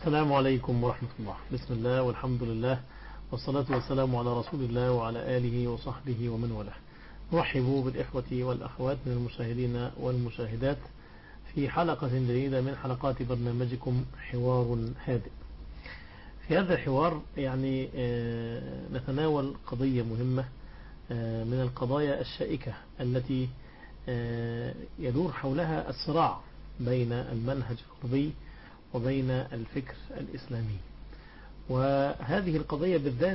السلام عليكم ورحمة الله بسم الله والحمد لله والصلاة والسلام على رسول الله وعلى آله وصحبه ومن والاه نرحب بالإخوة والأخوات من المشاهدين والمشاهدات في حلقة جديدة من حلقات برنامجكم حوار هادئ في هذا الحوار يعني نتناول قضية مهمة من القضايا الشائكة التي يدور حولها الصراع بين المنهج الغربي وبين الفكر الإسلامي وهذه القضية بالذات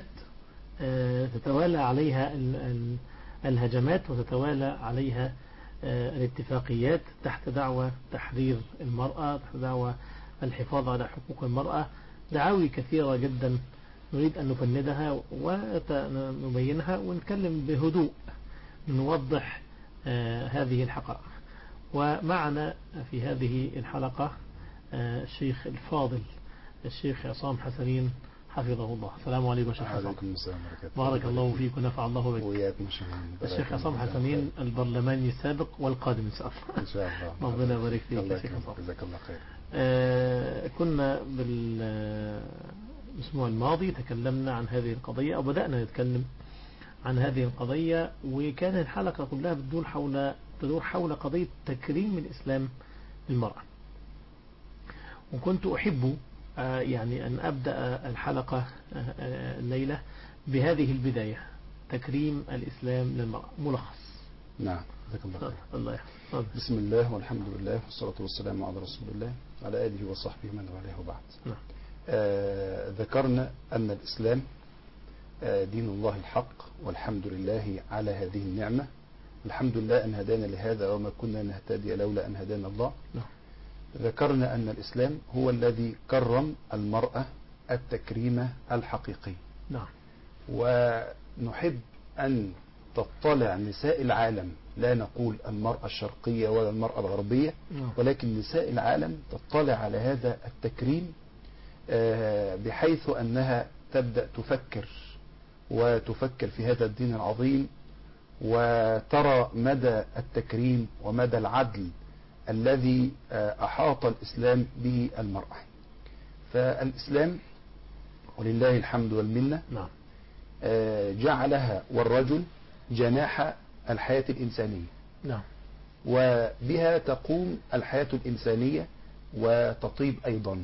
تتوالى عليها الهجمات وتتوالى عليها الاتفاقيات تحت دعوة تحرير المرأة تحت دعوة الحفاظ على حقوق المرأة دعاوي كثيرة جدا نريد أن نفندها ونبينها ونتكلم بهدوء نوضح هذه الحقائق ومعنا في هذه الحلقة الشيخ الفاضل الشيخ عصام حسنين حفظه الله السلام عليكم شيخ عصام وعليكم السلام ورحمة بارك الله فيك ونفع الله بك وإياكم شكرا الشيخ عصام حسنين البرلماني السابق والقادم إن شاء الله إن شاء الله ربنا يبارك فيك الله يا شيخ يكرمك. عصام جزاك الله خير آه، كنا بالأسبوع الماضي تكلمنا عن هذه القضية أو بدأنا نتكلم عن هذه القضية وكان الحلقة كلها بتدور حول تدور حول قضية تكريم الإسلام للمرأة وكنت أحب آه، يعني أن أبدأ الحلقة آه، آه، الليلة بهذه البداية تكريم الإسلام للمرأة ملخص نعم جزاك الله تفضل. خير الله يحفظك بسم الله والحمد لله والصلاة والسلام على رسول الله على آله وصحبه من والاه وبعد نعم. آه ذكرنا أن الإسلام آه دين الله الحق والحمد لله على هذه النعمة الحمد لله أن هدانا لهذا وما كنا نهتدي لولا أن هدانا الله نعم. ذكرنا أن الإسلام هو الذي كرم المرأة التكريم الحقيقي نعم ونحب أن تطلع نساء العالم لا نقول المرأة الشرقية ولا المرأة الغربية نعم. ولكن نساء العالم تطلع على هذا التكريم آه، بحيث أنها تبدأ تفكر وتفكر في هذا الدين العظيم وترى مدى التكريم ومدى العدل الذي آه، أحاط الإسلام به المرأة فالإسلام ولله الحمد والمنة نعم آه، جعلها والرجل جناح الحياة الإنسانية نعم وبها تقوم الحياة الإنسانية وتطيب أيضا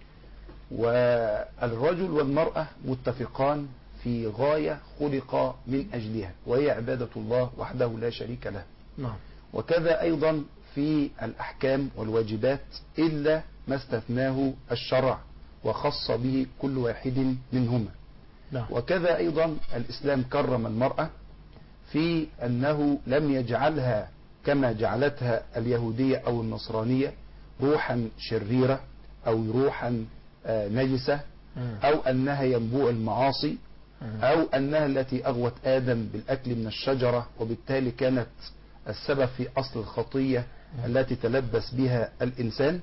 والرجل والمرأة متفقان في غاية خلق من أجلها وهي عبادة الله وحده لا شريك له نعم وكذا أيضا في الأحكام والواجبات إلا ما استثناه الشرع وخص به كل واحد منهما نعم وكذا أيضا الإسلام كرم المرأة في أنه لم يجعلها كما جعلتها اليهودية أو النصرانية روحا شريرة أو روحا آه، نجسة مم. أو أنها ينبوع المعاصي مم. أو أنها التي أغوت آدم بالأكل من الشجرة وبالتالي كانت السبب في أصل الخطية التي تلبس بها الإنسان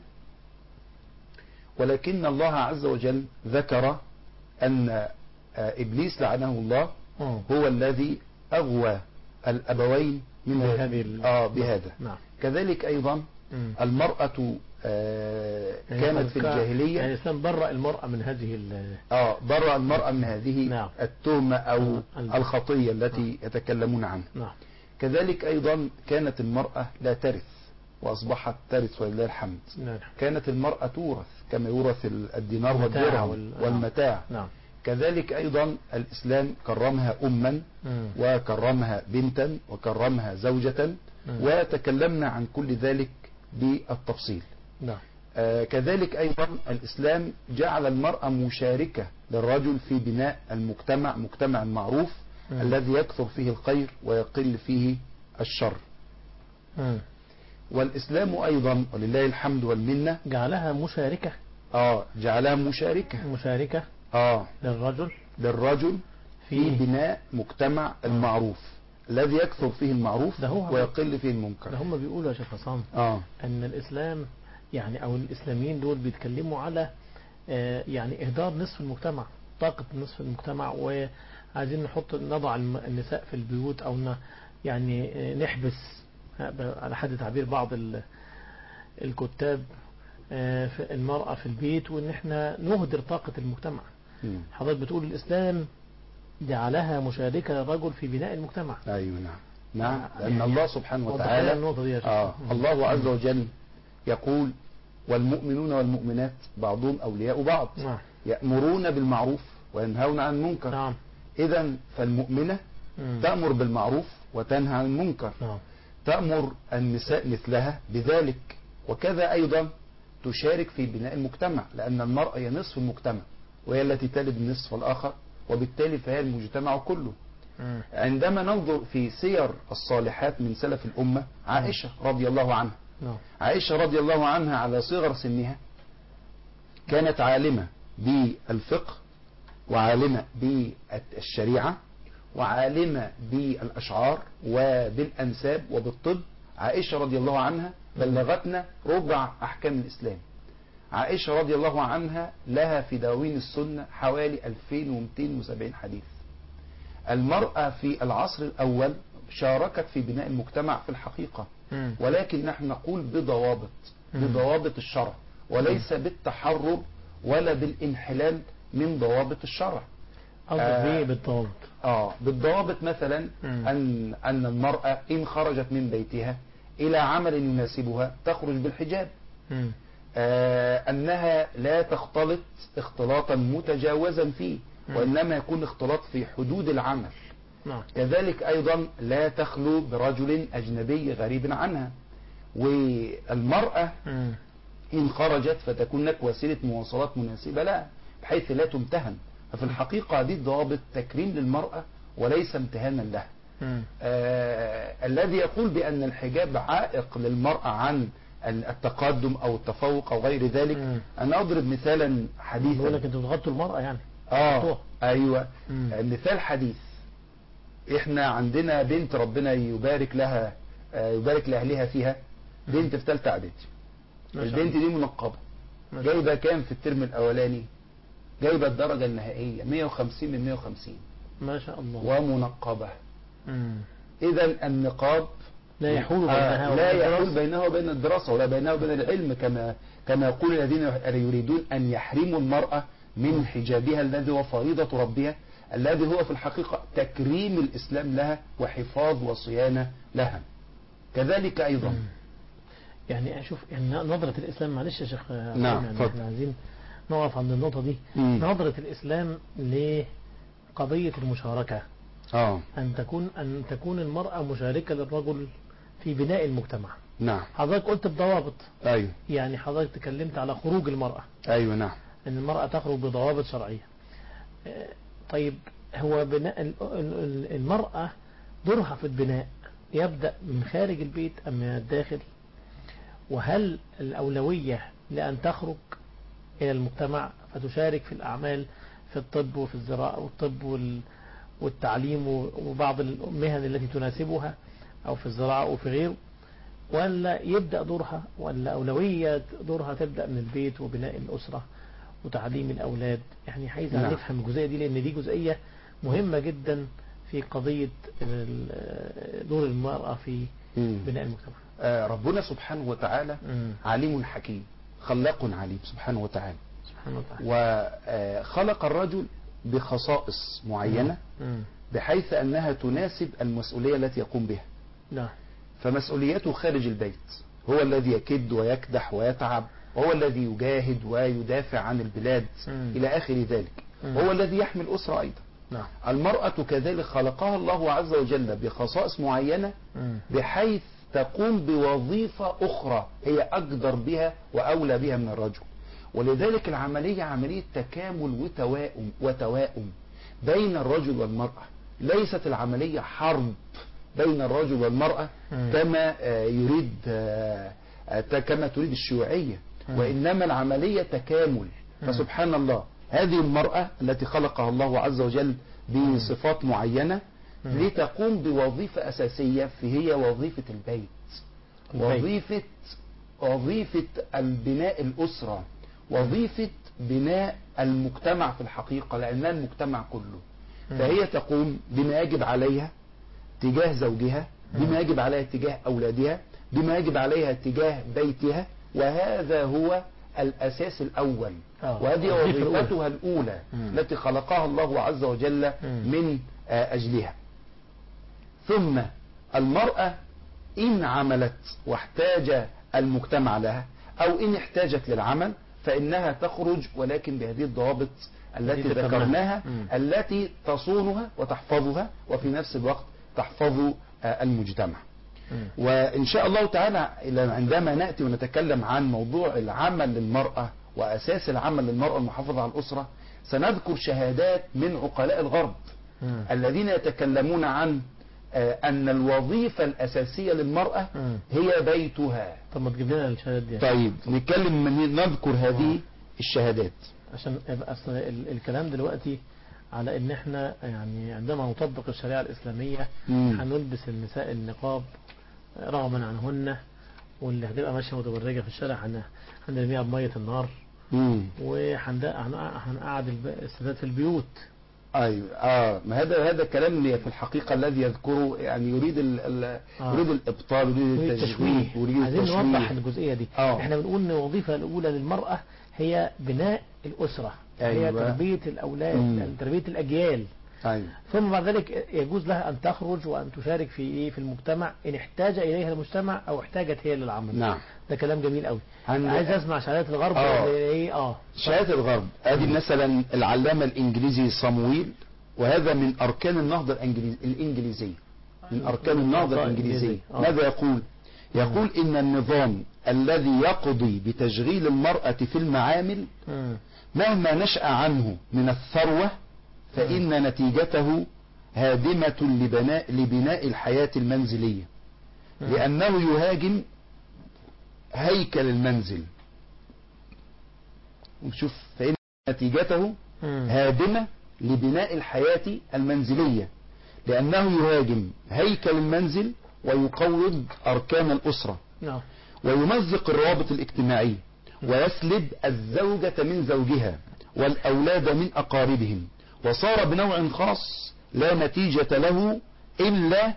ولكن الله عز وجل ذكر أن آه، إبليس لعنه الله مم. هو الذي أغوى الأبوين من بهذه ال- آه بهذا نعم كذلك أيضا مم. المرأة آه يعني كانت في كان- الجاهلية يعني الإسلام برأ المرأة من هذه ال- اه برأ المرأة من هذه نعم. التهمة أو نعم. الخطية التي يتكلمون عنها نعم كذلك أيضا كانت المرأة لا ترث وأصبحت ترث ولله الحمد نعم كانت المرأة تورث كما يورث ال- الدينار المتاع والدرهم وال- والمتاع نعم كذلك أيضا الإسلام كرمها أما مم. وكرمها بنتا وكرمها زوجة مم. وتكلمنا عن كل ذلك بالتفصيل نعم آه، كذلك أيضا الإسلام جعل المرأة مشاركة للرجل في بناء المجتمع مجتمع معروف مم. الذي يكثر فيه الخير ويقل فيه الشر مم. والإسلام أيضا ولله الحمد والمنة جعلها مشاركة آه جعلها مشاركة مشاركة آه للرجل للرجل في في بناء مجتمع المعروف الذي يكثر فيه المعروف ده هو- ويقل فيه ده المنكر هم بيقولوا يا شيخ عصام آه أن الإسلام يعني أو الإسلاميين دول بيتكلموا على آه، يعني إهدار نصف المجتمع طاقة نصف المجتمع وعايزين نحط نضع الم- النساء في البيوت أو ن- يعني آه، نحبس آه، ب- على حد تعبير بعض ال- الكتاب آه، في المرأة في البيت وإن احنا نهدر طاقة المجتمع مم. حضرتك بتقول الإسلام جعلها مشاركة للرجل في بناء المجتمع أيوة نعم نعم آه، لأن يعني الله سبحانه وضح لنا وتعالى النقطة دي يا شيخ. آه مم. الله عز وجل يقول والمؤمنون والمؤمنات بعضهم أولياء بعض نعم يأمرون بالمعروف وينهون عن المنكر نعم إذا فالمؤمنة مم. تأمر بالمعروف وتنهى عن المنكر نعم تأمر النساء مثلها بذلك وكذا أيضا تشارك في بناء المجتمع لأن المرأة هي نصف المجتمع وهي التي تلد النصف الآخر وبالتالي فهي المجتمع كله مم. عندما ننظر في سير الصالحات من سلف الأمة عائشة رضي الله عنها نعم عائشة رضي الله عنها على صغر سنها كانت عالمة بالفقه وعالمة بالشريعة وعالمة بالأشعار وبالأنساب وبالطب عائشة رضي الله عنها بلغتنا ربع أحكام الإسلام عائشة رضي الله عنها لها في دواوين السنة حوالي 2270 حديث المرأة في العصر الأول شاركت في بناء المجتمع في الحقيقة مم. ولكن نحن نقول بضوابط مم. بضوابط الشرع وليس بالتحرر ولا بالانحلال من ضوابط الشرع قصدك آه. بيه بالضبط اه بالضوابط مثلا مم. ان ان المرأة ان خرجت من بيتها الى عمل يناسبها تخرج بالحجاب مم. آه انها لا تختلط اختلاطا متجاوزا فيه مم. وانما يكون اختلاط في حدود العمل نعم كذلك أيضا لا تخلو برجل أجنبي غريب عنها والمرأة مم. إن خرجت فتكون لك وسيلة مواصلات مناسبة لها بحيث لا تمتهن ففي الحقيقة دي ضوابط تكريم للمرأة وليس امتهانا لها مم. آه الذي يقول بأن الحجاب عائق للمرأة عن التقدم أو التفوق أو غير ذلك مم. أنا أضرب مثالا بقول حديثا لك انتوا بتغطوا المرأة يعني آه غطوها. أيوة مم. مثال حديث احنا عندنا بنت ربنا يبارك لها آه، يبارك لاهلها فيها بنت في ثالثه اعدادي ما شاء البنت الله. دي منقبه ما شاء الله. جايبه كام في الترم الاولاني جايبه الدرجه النهائيه 150 من 150 ما شاء الله ومنقبه مم. اذا النقاب لا يحول بينها آه لا وبين يحول الدراسة. بينها وبين الدراسه ولا بينها وبين العلم كما كما يقول الذين يريدون ان يحرموا المراه من حجابها الذي هو فريضه ربها الذي هو في الحقيقه تكريم الاسلام لها وحفاظ وصيانه لها كذلك ايضا مم. يعني اشوف يعني نظرة الاسلام معلش يا شيخ نعم، يعني اتفضل. احنا عايزين نقف عند النقطة دي مم. نظرة الاسلام لقضية المشاركة اه ان تكون ان تكون المرأة مشاركة للرجل في بناء المجتمع نعم حضرتك قلت بضوابط ايوه يعني حضرتك تكلمت على خروج المرأة ايوه نعم ان المرأة تخرج بضوابط شرعية آه، طيب هو بناء ال- ال- ال- المرأة دورها في البناء يبدأ من خارج البيت أم من الداخل وهل الأولوية لأن تخرج إلى المجتمع فتشارك في الأعمال في الطب وفي الزراعة والطب وال- والتعليم و- وبعض المهن التي تناسبها أو في الزراعة وفي غيره ولا يبدأ دورها ولا أولوية دورها تبدأ من البيت وبناء الأسرة وتعليم الأولاد يعني عايز نعم. نفهم الجزئية دي لأن دي جزئية مهمة جدا في قضية ال- دور المرأة في مم. بناء المجتمع آه ربنا سبحانه وتعالى مم. عليم حكيم خلاق عليم سبحانه وتعالى سبحانه وتعالى وخلق الرجل بخصائص معينة مم. بحيث أنها تناسب المسؤولية التي يقوم بها نعم فمسؤوليته خارج البيت هو الذي يكد ويكدح ويتعب وهو الذي يجاهد ويدافع عن البلاد مم. إلى آخر ذلك مم. هو الذي يحمي الأسرة أيضا نعم المرأة كذلك خلقها الله عز وجل بخصائص معينة مم. بحيث تقوم بوظيفة أخرى هي أقدر بها وأولى بها من الرجل ولذلك العملية عملية تكامل وتوائم وتوائم بين الرجل والمرأة ليست العملية حرب بين الرجل والمرأة مم. كما آه، يريد آه، آه، كما تريد الشيوعية مم. وإنما العملية تكامل مم. فسبحان الله هذه المرأة التي خلقها الله عز وجل بصفات معينة مم. لتقوم بوظيفة أساسية في هي وظيفة البيت البيت. وظيفة وظيفة البناء الأسرة وظيفة بناء المجتمع في الحقيقة لأنها المجتمع كله مم. فهي تقوم بما يجب عليها تجاه زوجها بما يجب عليها تجاه أولادها بما يجب عليها تجاه بيتها وهذا هو الأساس الأول آه. وهذه الوظيفة الأولى. وظيفتها الأولى مم. التي خلقها الله عز وجل مم. من آه، أجلها ثم المرأة إن عملت واحتاج المجتمع لها أو إن احتاجت للعمل فإنها تخرج ولكن بهذه الضوابط التي التي ذكرناها. ذكرناها مم. التي تصونها وتحفظها وفي نفس الوقت تحفظ آه، المجتمع مم. وإن شاء الله تعالى إلى عندما نأتي ونتكلم عن موضوع العمل للمرأة وأساس العمل للمرأة المحافظة على الأسرة سنذكر شهادات من عقلاء الغرب مم. الذين يتكلمون عن آه، أن الوظيفة الأساسية للمرأة مم. هي بيتها طب ما تجيب لنا الشهادات دي طيب نتكلم من نذكر هذه الشهادات عشان يبقى اصل ال- الكلام دلوقتي على ان احنا يعني عندما نطبق الشريعه الاسلاميه مم. هنلبس النساء النقاب رغما عنهن واللي هتبقى ماشيه متبرجه في الشارع هن- هنرميها بميه النار مم. وهنقعد السادات في البيوت ايوه اه ما هذا هذا الكلام اللي في الحقيقه الذي يذكره يعني يريد ال ال آه. يريد الابطال يريد يريد التشويه التشويه يريد عايزين نوضح التشويه الجزئيه دي آه. احنا بنقول ان الوظيفه الاولى للمراه هي بناء الاسره هي أيوة. تربيه الاولاد مم. يعني تربيه الاجيال ايوه ثم بعد ذلك يجوز لها ان تخرج وان تشارك في ايه في المجتمع ان احتاج اليها المجتمع او احتاجت هي للعمل نعم ده كلام جميل قوي عند- عايز اسمع شهادات الغرب آه. ايه اه شهادة الغرب ادي مثلا العلامة الانجليزي صمويل وهذا من اركان النهضة الإنجليز- الانجليزية من اركان النهضة الانجليزية آه. ماذا يقول يقول ان النظام الذي يقضي بتشغيل المرأة في المعامل مم. مهما نشأ عنه من الثروة فإن نتيجته هادمة لبناء, لبناء الحياة المنزلية مم. لأنه يهاجم هيكل المنزل وشوف فإن نتيجته مم. هادمة لبناء الحياة المنزلية لأنه يهاجم هيكل المنزل ويقوض أركان الأسرة نعم ويمزق الروابط الاجتماعية ويسلب الزوجة من زوجها والأولاد من أقاربهم وصار بنوع خاص لا نتيجة له إلا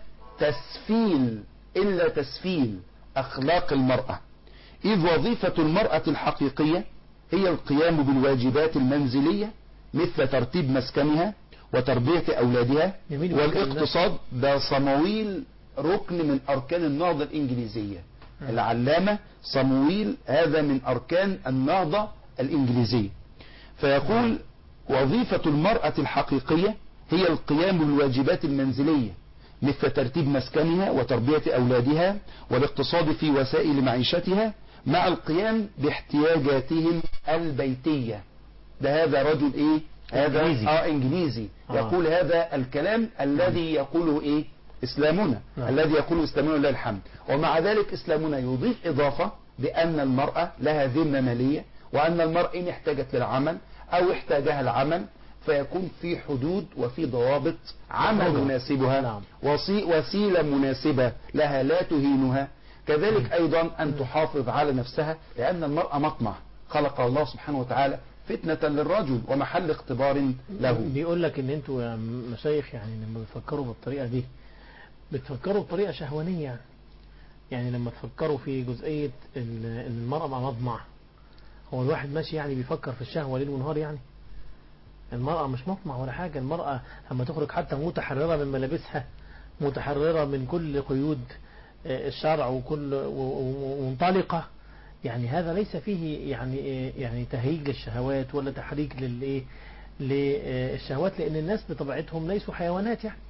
تسفيل إلا تسفيل أخلاق المرأة إذ وظيفة المرأة الحقيقية هي القيام بالواجبات المنزلية مثل ترتيب مسكنها وتربية أولادها جميل. والاقتصاد ده صمويل ركن من أركان النهضة الإنجليزية العلامة صمويل هذا من أركان النهضة الإنجليزية فيقول وظيفة المرأة الحقيقية هي القيام بالواجبات المنزلية مثل ترتيب مسكنها وتربية أولادها والاقتصاد في وسائل معيشتها مع القيام باحتياجاتهم البيتية ده هذا رجل ايه هذا إنجليزي. اه انجليزي آه. يقول هذا الكلام الذي يقوله ايه اسلامنا نعم. الذي يقوله اسلامنا لله الحمد ومع ذلك اسلامنا يضيف اضافة بان المرأة لها ذمة مالية وان المرأة ان احتاجت للعمل او احتاجها العمل فيكون في حدود وفي ضوابط عمل مفروضة. يناسبها نعم. وسي- وسيلة مناسبة لها لا تهينها كذلك أيضا أن تحافظ على نفسها لأن المرأة مطمع خلق الله سبحانه وتعالى فتنة للرجل ومحل اختبار له بيقول لك ان انتوا يا مشايخ يعني لما بتفكروا بالطريقه دي بتفكروا بطريقه شهوانيه يعني. يعني لما تفكروا في جزئيه ال- ان المراه مع مطمع هو الواحد ماشي يعني بيفكر في الشهوه ليل ونهار يعني المرأة مش مطمع ولا حاجة المرأة لما تخرج حتى متحررة من ملابسها متحررة من كل قيود آه، الشرع وكل و- و- ومنطلقة يعني هذا ليس فيه يعني آه، يعني تهيج للشهوات ولا تحريك للايه للشهوات لان الناس بطبيعتهم ليسوا حيوانات يعني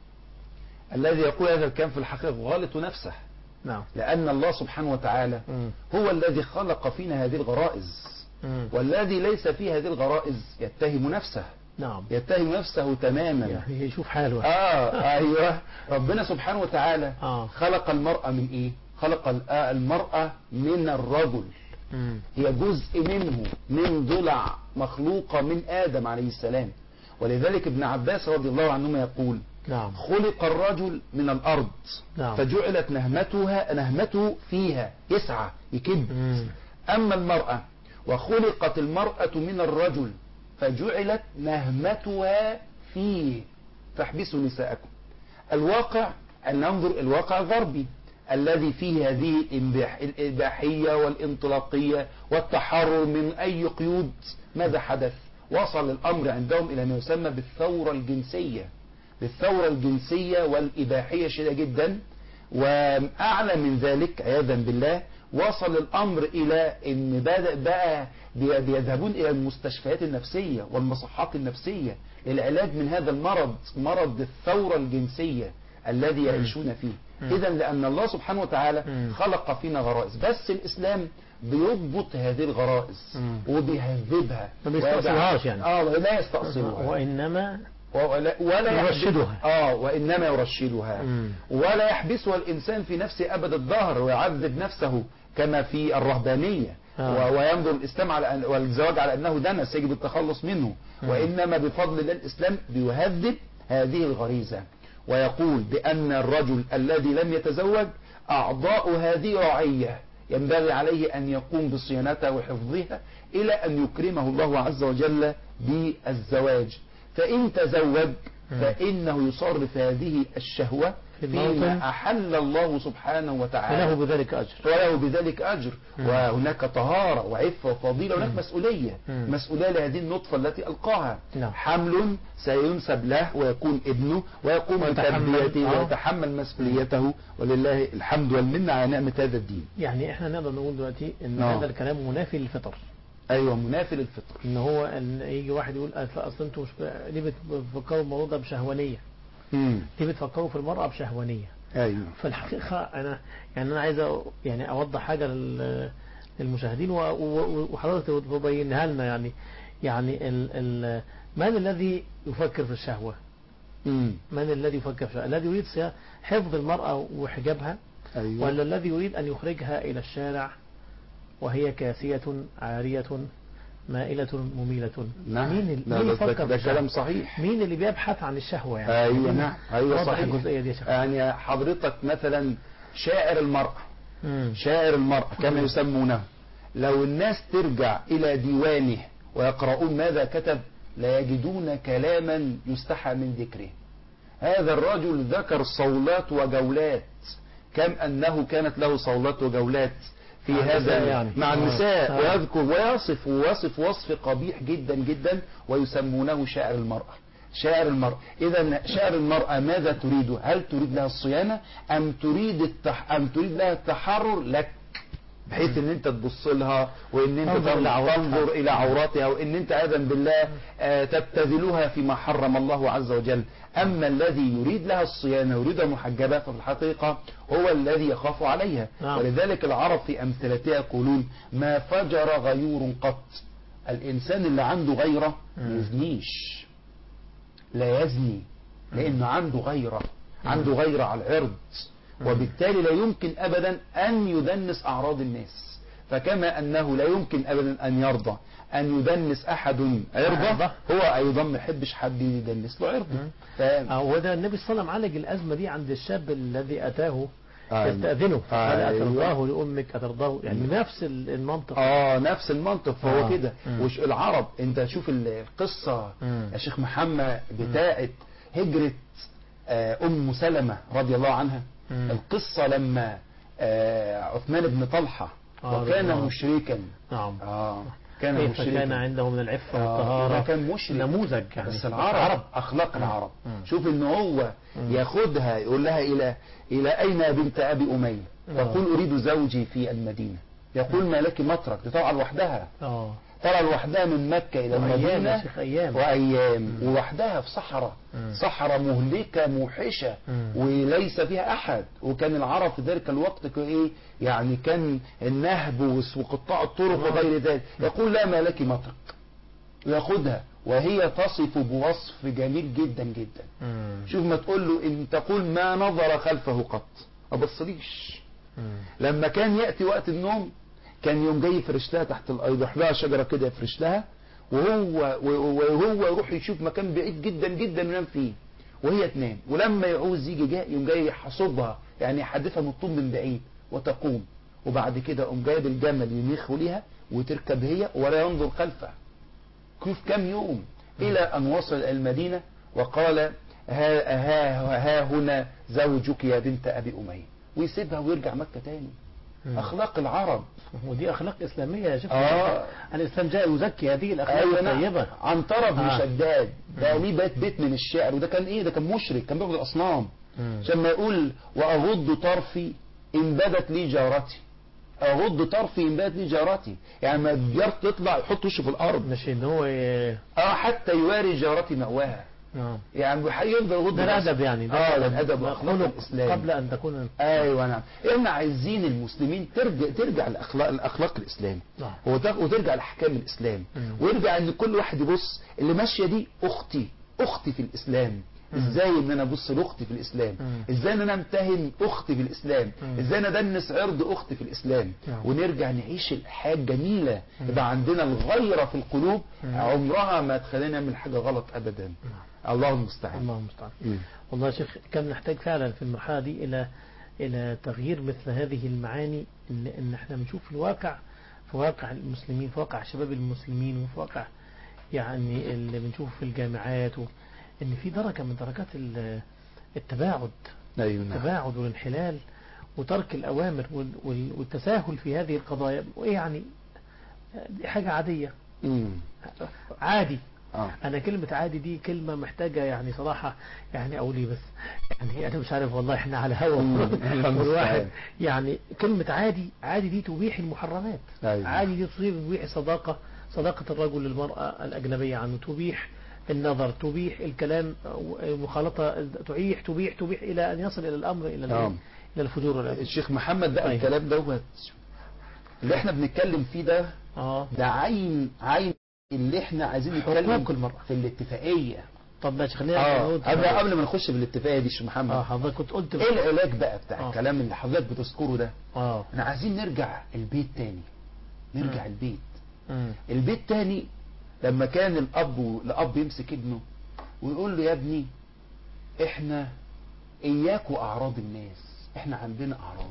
الذي يقول هذا الكلام في الحقيقة غالط نفسه نعم لأن الله سبحانه وتعالى مم. هو الذي خلق فينا هذه الغرائز مم. والذي ليس في هذه الغرائز يتهم نفسه نعم يتهم نفسه تماما يعني يشوف حاله آه أيوه ربنا سبحانه وتعالى آه. خلق المرأة من إيه خلق ال- آه، المرأة من الرجل مم. هي جزء منه من ضلع مخلوقة من آدم عليه السلام ولذلك ابن عباس رضي الله عنهما يقول نعم خلق الرجل من الأرض نعم. فجعلت نهمتها نهمته فيها يسعى يكب مم. أما المرأة وخلقت المرأة من الرجل فجعلت نهمتها فيه فاحبسوا نساءكم الواقع أن ننظر الواقع الغربي الذي فيه هذه الإباح- الإباحية والانطلاقية والتحرر من أي قيود ماذا حدث وصل الأمر عندهم إلى ما يسمى بالثورة الجنسية بالثورة الجنسية والإباحية شديدة جدا وأعلى من ذلك عياذا بالله وصل الأمر إلى أن بدأ بقى بي- بيذهبون إلى المستشفيات النفسية والمصحات النفسية للعلاج من هذا المرض مرض الثورة الجنسية الذي يعيشون فيه مم. إذا لأن الله سبحانه وتعالى مم. خلق فينا غرائز بس الإسلام بيضبط هذه الغرائز مم. وبيهذبها ما بيستأصلهاش ويجعل- يعني. اه لا يستأصلها وإنما ولا, ولا يحب- يرشدها. اه وانما يرشدها مم. ولا يحبسها الانسان في نفسه ابد الدهر ويعذب نفسه كما في الرهبانيه آه. و- وينظر الاسلام على أن والزواج على انه دنس يجب التخلص منه مم. وانما بفضل الله الاسلام بيهذب هذه الغريزه ويقول بان الرجل الذي لم يتزوج اعضاء هذه رعيه ينبغي عليه ان يقوم بصيانتها وحفظها الى ان يكرمه الله عز وجل بالزواج فان تزوج مم. فانه يصرف هذه الشهوه في الموطن. فيما احل الله سبحانه وتعالى فله بذلك أجر وله بذلك أجر مم. وهناك طهارة وعفة وفضيلة وهناك مم. مسؤولية مم. مسؤولية لهذه النطفة التي ألقاها نعم. حمل سينسب له ويكون ابنه ويقوم ويتحمل- بتربيته آه. ويتحمل مسؤوليته ولله الحمد والمنة على نعمة هذا الدين يعني احنا نقدر نقول دلوقتي ان نعم. هذا الكلام منافي للفطر أيوة منافي للفطر ان هو ان يجي واحد يقول أصل أصل انتوا مش ب- ليه بتفكروا الموضوع ده بشهوانيه مم. ليه بتفكروا في المرأة بشهوانيه أيوة في الحقيقة أنا يعني أنا عايز أ- يعني أوضح حاجة لل- للمشاهدين و- و- وحضرتك تبينها لنا يعني يعني ال ال من الذي يفكر في الشهوة؟ مم. من الذي يفكر في الشهوة؟ الذي يريد سيا- حفظ المرأة وحجابها أيوة ولا الذي يريد أن يخرجها إلى الشارع وهي كاسية عارية مائلة مميلة نعم مين ال- لا مين ده, يفكر في ده, ده الشهوة؟ كلام صحيح مين اللي بيبحث عن الشهوة يعني أيوة نعم أيوة وضح صحيح الجزئية دي يا شيخ يعني حضرتك مثلا شاعر المرأة مم. شاعر المرأة كما يسمونه لو الناس ترجع إلى ديوانه ويقرؤون ماذا كتب لا يجدون كلاما يستحى من ذكره هذا الرجل ذكر صولات وجولات كم أنه كانت له صولات وجولات في مع هذا النساء يعني. مع آه. النساء آه. ويذكر ويصف ويصف وصف قبيح جدا جدا ويسمونه شاعر المرأة شاعر المرأة إذا شاعر المرأة ماذا تريد هل تريد لها الصيانة أم تريد التح... أم تريد لها التحرر لك بحيث ان انت تبص لها وان انت تنظر تنظر, إلى عورتها. تنظر الى عوراتها وان انت عياذا بالله آه، تبتذلها فيما حرم الله عز وجل اما الذي يريد لها الصيانه ويريدها محجبه ففي الحقيقه هو الذي يخاف عليها نعم. ولذلك العرب في امثلتها يقولون ما فجر غيور قط الانسان اللي عنده غيره ما مم. يزنيش لا يزني لانه عنده غيره عنده غيره على العرض وبالتالي لا يمكن ابدا ان يدنس اعراض الناس فكما انه لا يمكن ابدا ان يرضى ان يدنس احد عرضه عرضه. هو ايضا ما يحبش حد يدنس له عرضه مم. ف... هو ده النبي صلى الله عليه وسلم عالج الأزمة دي عند الشاب الذي أتاه آه. يستأذنه قال أيوة. أترضاه لأمك أترضاه يعني نفس ال- المنطق اه نفس المنطق فهو آه. كده مم. وش العرب انت شوف القصة مم. يا شيخ محمد بتاعت هجرة آه، ام سلمة رضي الله عنها مم. القصة لما آه، عثمان بن طلحة آه، وكان رضي الله. مشركا نعم اه كان كيف مشركا كان عنده من العفة آه، والطهارة ده كان مشرك نموذج يعني بس العرب اخلاق العرب مم. شوف ان هو مم. ياخدها يقول لها الى الى اين يا بنت ابي اميه آه. تقول اريد زوجي في المدينه يقول ما لك مترك دي طالعه لوحدها اه طالعه لوحدها من مكه الى وأيام يا المدينه شيخ أيام وايام مم. ووحدها في صحراء مم. صحراء مهلكه موحشه مم. وليس فيها احد وكان العرب في ذلك الوقت كان ايه يعني كان النهب وس- وقطاع الطرق نعم. وغير ذلك يقول لا ما لك مترك وياخدها وهي تصف بوصف جميل جدا جدا مم. شوف ما تقول له ان تقول ما نظر خلفه قط ما بصليش مم. لما كان ياتي وقت النوم كان يوم جاي يفرش لها تحت الارض يروح لها شجره كده يفرش لها وهو وهو يروح يشوف مكان بعيد جدا جدا ينام فيه وهي تنام ولما يعوز يجي جاي يوم جاي يحصدها يعني يحدفها من الطوب من بعيد وتقوم وبعد كده قوم جايب الجمل ينخ ليها وتركب هي ولا ينظر خلفه كيف كم يوم إلى أن وصل إلى المدينة وقال ها, ها, ها هنا زوجك يا بنت أبي أمية ويسيبها ويرجع مكة تاني مم. اخلاق العرب ودي أخلاق إسلامية يا شيخ اه الإسلام جاء يزكي هذه الأخلاق ايوه نعم. الطيبة عنترة بن آه. شداد ده مم. ليه بيت بيت من الشعر وده كان ايه ده كان مشرك كان بيعبد الاصنام مم. عشان ما يقول واغض طرفي ان بدت لي جارتي اغض طرفي ان بدت لي جارتي يعني ما الجار تطلع يحط وشه في الارض مش إن هو ي- اه حتى يواري جارتي مأواها آه. يعني يفضل يغض ده بصره. الأدب يعني اه ده الادب ده واخلاق خلق الاسلام قبل أن تكون ايوه نعم احنا عايزين المسلمين ترجع ترجع لاخلاق الاخلاق الاسلام نعم. وت- وترجع لاحكام الاسلام مم. ويرجع ان كل واحد يبص اللي ماشيه دي اختي اختي في الاسلام مم. ازاي ان انا ابص لاختي في الاسلام مم. ازاي ان انا امتهن اختي في الاسلام مم. ازاي انا ادنس عرض اختي في الاسلام نعم. ونرجع نعيش الحياه الجميله مم. يبقى عندنا الغيره في القلوب مم. عمرها ما تخلينا نعمل حاجه غلط ابدا الله المستعان الله المستعان مم. والله يا شيخ كان نحتاج فعلا في المرحلة دي إلى إلى تغيير مثل هذه المعاني إن إن إحنا بنشوف الواقع في واقع المسلمين في واقع شباب المسلمين وفي واقع يعني اللي بنشوفه في الجامعات و إن في درجة من درجات ال- التباعد ايوه نعم التباعد والانحلال وترك الأوامر وال- وال- والتساهل في هذه القضايا وإيه يعني دي حاجة عادية مم. عادي اه انا كلمة عادي دي كلمة محتاجة يعني صراحة يعني اقول ايه بس يعني انا مش عارف والله احنا على هوا مم. الله والواحد المستعان. يعني كلمة عادي عادي دي تبيح المحرمات أيوة. عادي دي تصير تبيح صداقة صداقة الرجل للمرأة الأجنبية عنه تبيح النظر تبيح الكلام مخالطة تبيح تبيح تبيح إلى أن يصل إلى الأمر إلى الإيه؟ نعم. إلى الفجور والعياذ الشيخ محمد بقى أيوة. الكلام دوت اللي احنا بنتكلم فيه ده اه ده عين عين اللي احنا عايزين نتكلم حقوق المرأة في الاتفاقية طب ماشي خلينا اه نقول- قبل قبل ما نخش في الاتفاقية دي يا شيخ محمد اه حضرتك كنت قلت ايه العلاج بقى بتاع آه. الكلام اللي حضرتك بتذكره ده اه احنا عايزين نرجع البيت تاني نرجع مم. البيت مم. البيت تاني لما كان الاب و- الاب يمسك ابنه ويقول له يا ابني احنا اياك واعراض الناس احنا عندنا اعراض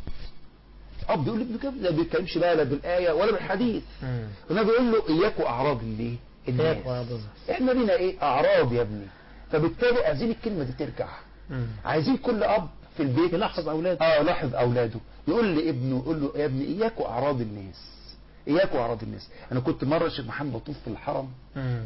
اب يقول لابنه كده ما بيتكلمش بقى لا بالايه ولا بالحديث مم. هنا بيقول له اياك واعراض الايه الناس إياك وأعراض الناس. احنا لينا ايه اعراض يا ابني فبالتالي عايزين الكلمه دي ترجع مم. عايزين كل اب في البيت يلاحظ أولاده اه لاحظ اولاده يقول لابنه يقول له يا ابني اياك واعراض الناس اياك واعراض الناس انا كنت مره شيخ محمد بطوف في الحرم مم.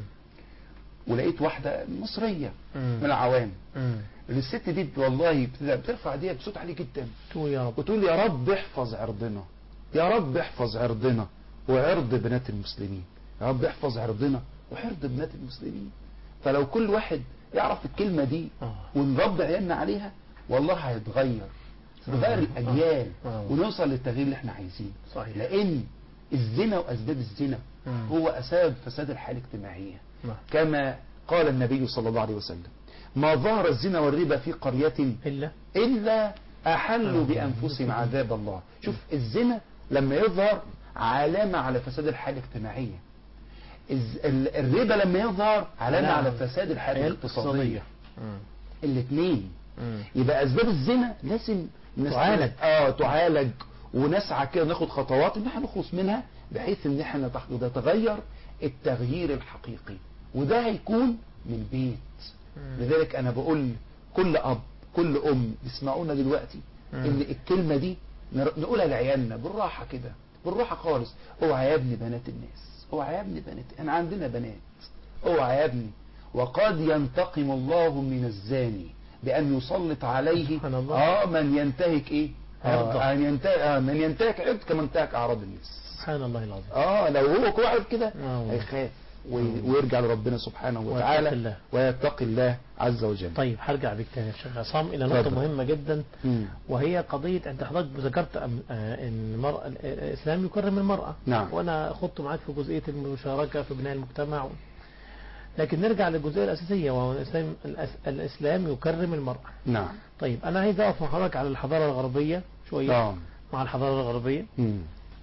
ولقيت واحده مصريه مم. من العوام مم. الست دي والله بت- بترفع ايديها بصوت عالي جدا تقول يا رب وتقول يا رب احفظ عرضنا يا رب احفظ عرضنا وعرض بنات المسلمين يا رب احفظ عرضنا وعرض بنات المسلمين فلو كل واحد يعرف الكلمة دي آه. ونربي عيالنا عليها والله هيتغير تتغير الأجيال آه. ونوصل للتغيير اللي احنا عايزينه صحيح. لأن الزنا وأسباب الزنا مم. هو أسباب فساد الحالة الاجتماعية نعم. كما قال النبي صلى الله عليه وسلم ما ظهر الزنا والربا في قرية إلا إلا أحلوا بأنفسهم عذاب الله شوف الزنا لما يظهر علامة على فساد الحالة الاجتماعية الز- ال- الربا لما يظهر علامة علامة على فساد الحالة حياة الاقتصادية مم. الاثنين مم. يبقى أسباب الزنا لازم نس- تعالج. اه تعالج ونسعى كده ناخد خطوات ان احنا نخلص منها بحيث ان احنا تح- نتغير التغيير الحقيقي وده هيكون من البيت مم. لذلك انا بقول كل اب كل ام يسمعونا دلوقتي مم. ان الكلمه دي نر- نقولها لعيالنا بالراحه كده بالراحه خالص اوعى يا ابني بنات الناس اوعى يا ابني بنات احنا عندنا بنات اوعى يا ابني وقد ينتقم الله من الزاني بان يسلط عليه سبحان الله. اه من ينتهك ايه عرضه. آه ان ينتهك آه من ينتهك عرض كما انتهك اعراض الناس سبحان الله العظيم اه لو هو واقف كده آه. هيخاف وي- ويرجع لربنا سبحانه ويتقي وتعالى الله. ويتقي الله عز وجل طيب هرجع بك تاني يا شيخ عصام إلى نقطة اتفضل. مهمة جدا مم. وهي قضية أنت حضرتك ذكرت أم- آه، أن المرأة ال- الإسلام يكرم المرأة نعم. وأنا خضت معاك في جزئية المشاركة في بناء المجتمع لكن نرجع للجزئية الأساسية وهو الإسلام, الأس- الإسلام يكرم المرأة نعم طيب أنا عايز أقف مع حضرتك على الحضارة الغربية شوية نعم مع الحضارة الغربية مم.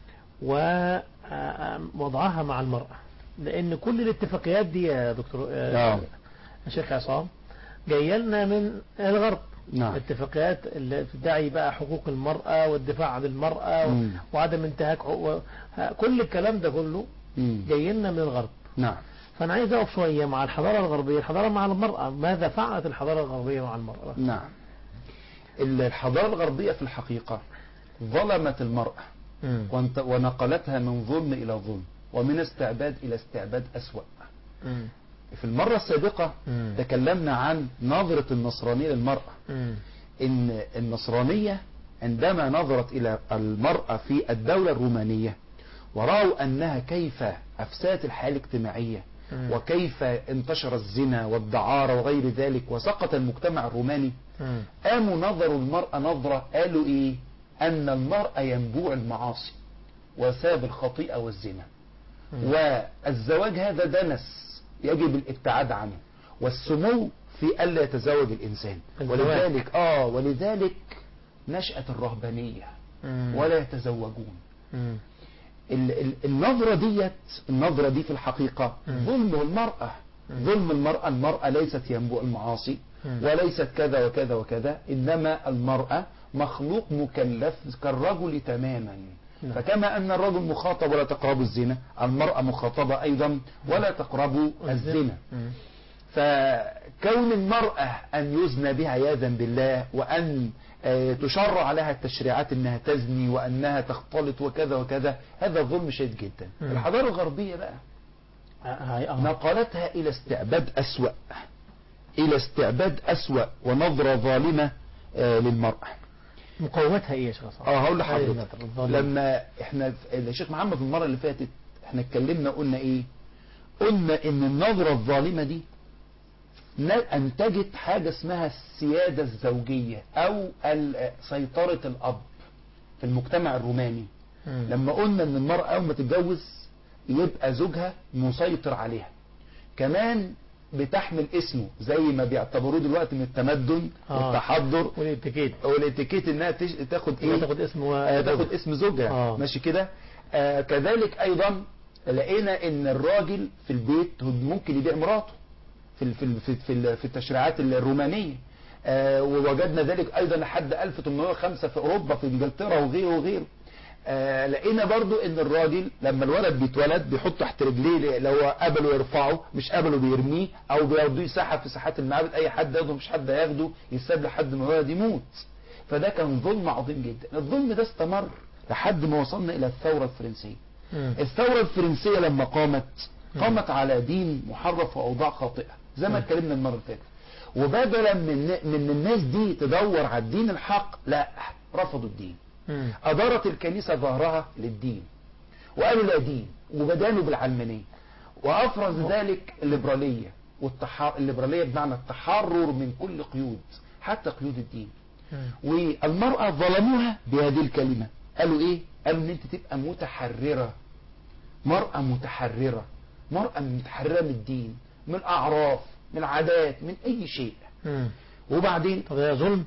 ووضعها مع المرأة لأن كل الاتفاقيات دي يا دكتور آه، نعم. يا شيخ عصام جاية لنا من الغرب نعم. اتفاقيات اللي تدعي بقى حقوق المرأة والدفاع عن المرأة و- مم. وعدم انتهاك حقوق ها، كل الكلام ده كله مم. جاي لنا من الغرب نعم فأنا عايز أقف شوية مع الحضارة الغربية الحضارة مع المرأة ماذا فعلت الحضارة الغربية مع المرأة نعم الحضارة الغربية في الحقيقة ظلمت المرأة مم. وانت- ونقلتها من ظلم إلى ظلم ومن استعباد إلى استعباد أسوأ مم. في المرة السابقة مم. تكلمنا عن نظرة النصرانية للمرأة مم. إن النصرانية عندما نظرت إلى المرأة في الدولة الرومانية ورأوا أنها كيف أفسدت الحياة الاجتماعية مم. وكيف انتشر الزنا والدعارة وغير ذلك وسقط المجتمع الروماني مم. قاموا نظروا المرأة نظرة قالوا إيه أن المرأة ينبوع المعاصي وساب الخطيئة والزنا مم. والزواج هذا دنس يجب الابتعاد عنه والسمو في ألا يتزوج الإنسان الزواج. ولذلك آه ولذلك نشأت الرهبانية مم. ولا يتزوجون مم. ال- ال- النظرة ديت النظرة دي في الحقيقة مم. ظلم المرأة مم. ظلم المرأة المرأة ليست ينبوع المعاصي مم. وليست كذا وكذا وكذا إنما المرأة مخلوق مكلف كالرجل تماما نعم. فكما أن الرجل مخاطب ولا تقربوا الزنا المرأة مخاطبة أيضا ولا تقربوا الزنا مم. فكون المرأة أن يزنى بها عياذا بالله وأن آه، تشرع لها التشريعات أنها تزني وأنها تختلط وكذا وكذا هذا ظلم شديد جدا مم. الحضارة الغربية بقى هاي اه نقلتها إلى استعباد أسوأ إلى استعباد أسوأ ونظرة ظالمة آه، للمرأة مقومتها ايه يا شيخ صالح؟ اه هقول هذه لحضرتك النظرة الظالمة. لما احنا الشيخ محمد في المرة اللي فاتت احنا اتكلمنا قلنا ايه قلنا ان النظرة الظالمة دي ن- انتجت حاجة اسمها السيادة الزوجية او ال- سيطرة الاب في المجتمع الروماني مم. لما قلنا ان المرأة اول ما تتجوز يبقى زوجها مسيطر عليها كمان بتحمل اسمه زي ما بيعتبروه دلوقتي من التمدن آه. والتحضر والاتيكيت والاتيكيت انها تش... تاخد ايه تاخد اسم و... آه، تاخد اسم زوجها آه. ماشي كده آه كذلك ايضا لقينا ان الراجل في البيت هو ممكن يبيع مراته في ال- في ال- في في, ال- في التشريعات الرومانيه آه ووجدنا ذلك ايضا لحد 1805 في اوروبا في انجلترا وغيره وغيره آه لقينا برضو ان الراجل لما الولد بيتولد بيحط تحت رجليه لو قبلوا يرفعه مش قبلوا بيرميه او بياخدوه يسحب في ساحات المعابد اي حد ياخده مش حد هياخده يساب لحد ما الولد يموت فده كان ظلم عظيم جدا الظلم ده استمر لحد ما وصلنا الى الثورة الفرنسية مم. الثورة الفرنسية لما قامت قامت على دين محرف واوضاع خاطئة زي ما مم. اتكلمنا المرة اللي فاتت وبدلا من من الناس دي تدور على الدين الحق لا رفضوا الدين مم. أدارت الكنيسة ظهرها للدين وقالوا لا دين وبدانوا بالعلمانية وأفرز ذلك الليبرالية والتحار... الليبرالية بمعنى التحرر من كل قيود حتى قيود الدين مم. والمرأة ظلموها بهذه الكلمة قالوا ايه قالوا ان انت تبقى متحررة مرأة متحررة مرأة متحررة من الدين من الأعراف من العادات من أي شيء مم. وبعدين طب ده ظلم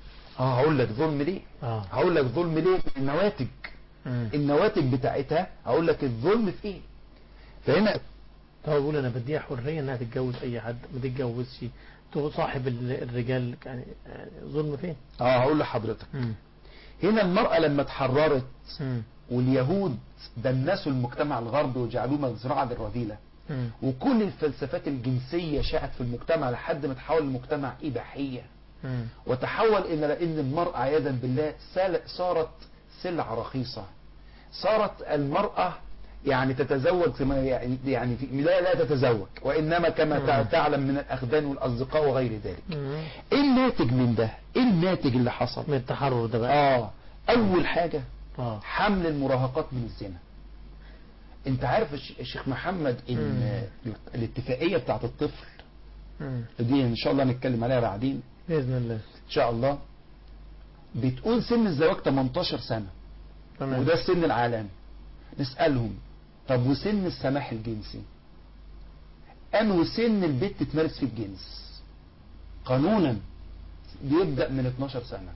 اه هقول لك ظلم ليه اه هقول لك ظلم ليه النواتج مم. النواتج بتاعتها هقول لك الظلم في ايه فهنا طب بقول انا بديها حريه انها تتجوز اي حد ما تتجوزش تقول صاحب ال- الرجال يعني يعني ظلم فين؟ اه هقول لحضرتك مم. هنا المرأة لما اتحررت مم. واليهود دنسوا المجتمع الغربي وجعلوه مزرعة للرذيلة مم. وكل الفلسفات الجنسية شاءت في المجتمع لحد ما تحول المجتمع إباحية مم. وتحول إلى أن المرأة عياذا بالله سال- صارت سلعة رخيصة صارت المرأة يعني تتزوج كما يعني يعني في لا لا تتزوج وإنما كما تع- مم. تعلم من الأخدان والأصدقاء وغير ذلك مم. إيه الناتج من ده؟ إيه الناتج اللي حصل؟ من التحرر ده بقى آه أول حاجة اه حمل المراهقات من الزنا انت عارف الش- الشيخ محمد ان الاتفاقية بتاعت الطفل مم. دي ان شاء الله نتكلم عليها بعدين باذن الله ان شاء الله بتقول سن الزواج 18 سنة تمام وده السن العالمي نسألهم طب وسن السماح الجنسي انه سن البت تمارس فيه الجنس قانونا بيبدأ من 12 سنة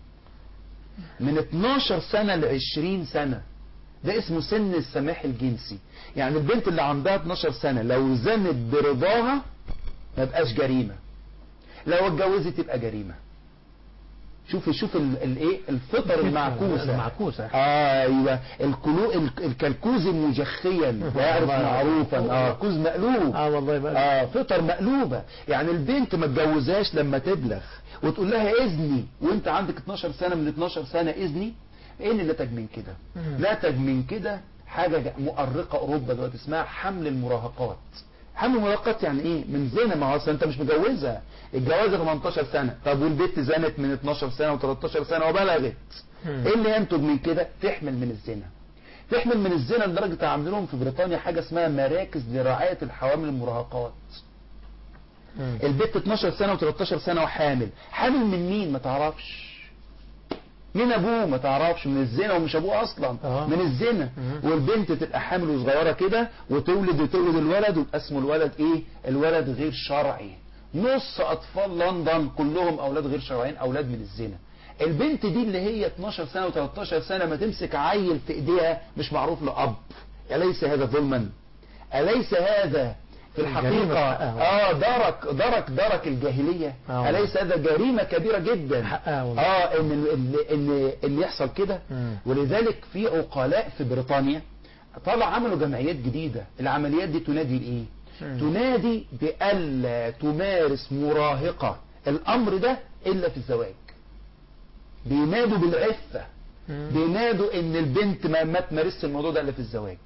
من 12 سنة ل 20 سنة ده اسمه سن السماح الجنسي يعني البنت اللي عندها 12 سنة لو زنت برضاها ما بقاش جريمة لو اتجوزت تبقى جريمة شوف شوف ال- الايه الفطر المعكوسه المعكوسة ايوه الكلو ال- الكلكوز المجخيا لا يعرف الله. معروفا اه كوز مقلوب اه والله بقى اه فطر مقلوبة يعني البنت ما تجوزهاش لما تبلغ وتقول لها اذني وانت عندك 12 سنة من 12 سنة اذني ايه اللي نتج من كده مم. نتج من كده حاجة جا- مؤرقة اوروبا دلوقتي اسمها حمل المراهقات حمل المراهقات يعني ايه من زنا ما هو اصلا انت مش مجوزها الجوازة 18 سنة طب والبنت زنت من 12 سنة و13 سنة وبلغت مم. ايه اللي ينتج من كده تحمل من الزنا تحمل من الزنا لدرجة عاملين لهم في بريطانيا حاجة اسمها مراكز لرعاية الحوامل المراهقات مم. البنت 12 سنة و13 سنة وحامل حامل من مين ما تعرفش مين ابوه ما تعرفش من الزنا ومش ابوه اصلا آه. من الزنا مم. والبنت تبقى حامل وصغيره كده وتولد وتولد الولد ويبقى اسمه الولد ايه الولد غير شرعي نص اطفال لندن كلهم اولاد غير شرعيين اولاد من الزنا البنت دي اللي هي 12 سنه و13 سنه ما تمسك عيل في ايديها مش معروف له اب اليس هذا ظلما اليس هذا في جريمة الحقيقه حقها. اه درك درك درك الجاهليه آه. اليس هذا جريمه كبيره جدا حقها والله. اه ان ان ان, إن يحصل كده مم. ولذلك في عقلاء في بريطانيا طلع عملوا جمعيات جديدة العمليات دي تنادي الايه مم. تنادي بألا تمارس مراهقة الامر ده الا في الزواج بينادوا بالعفة مم. بينادوا ان البنت ما, ما تمارسش الموضوع ده الا في الزواج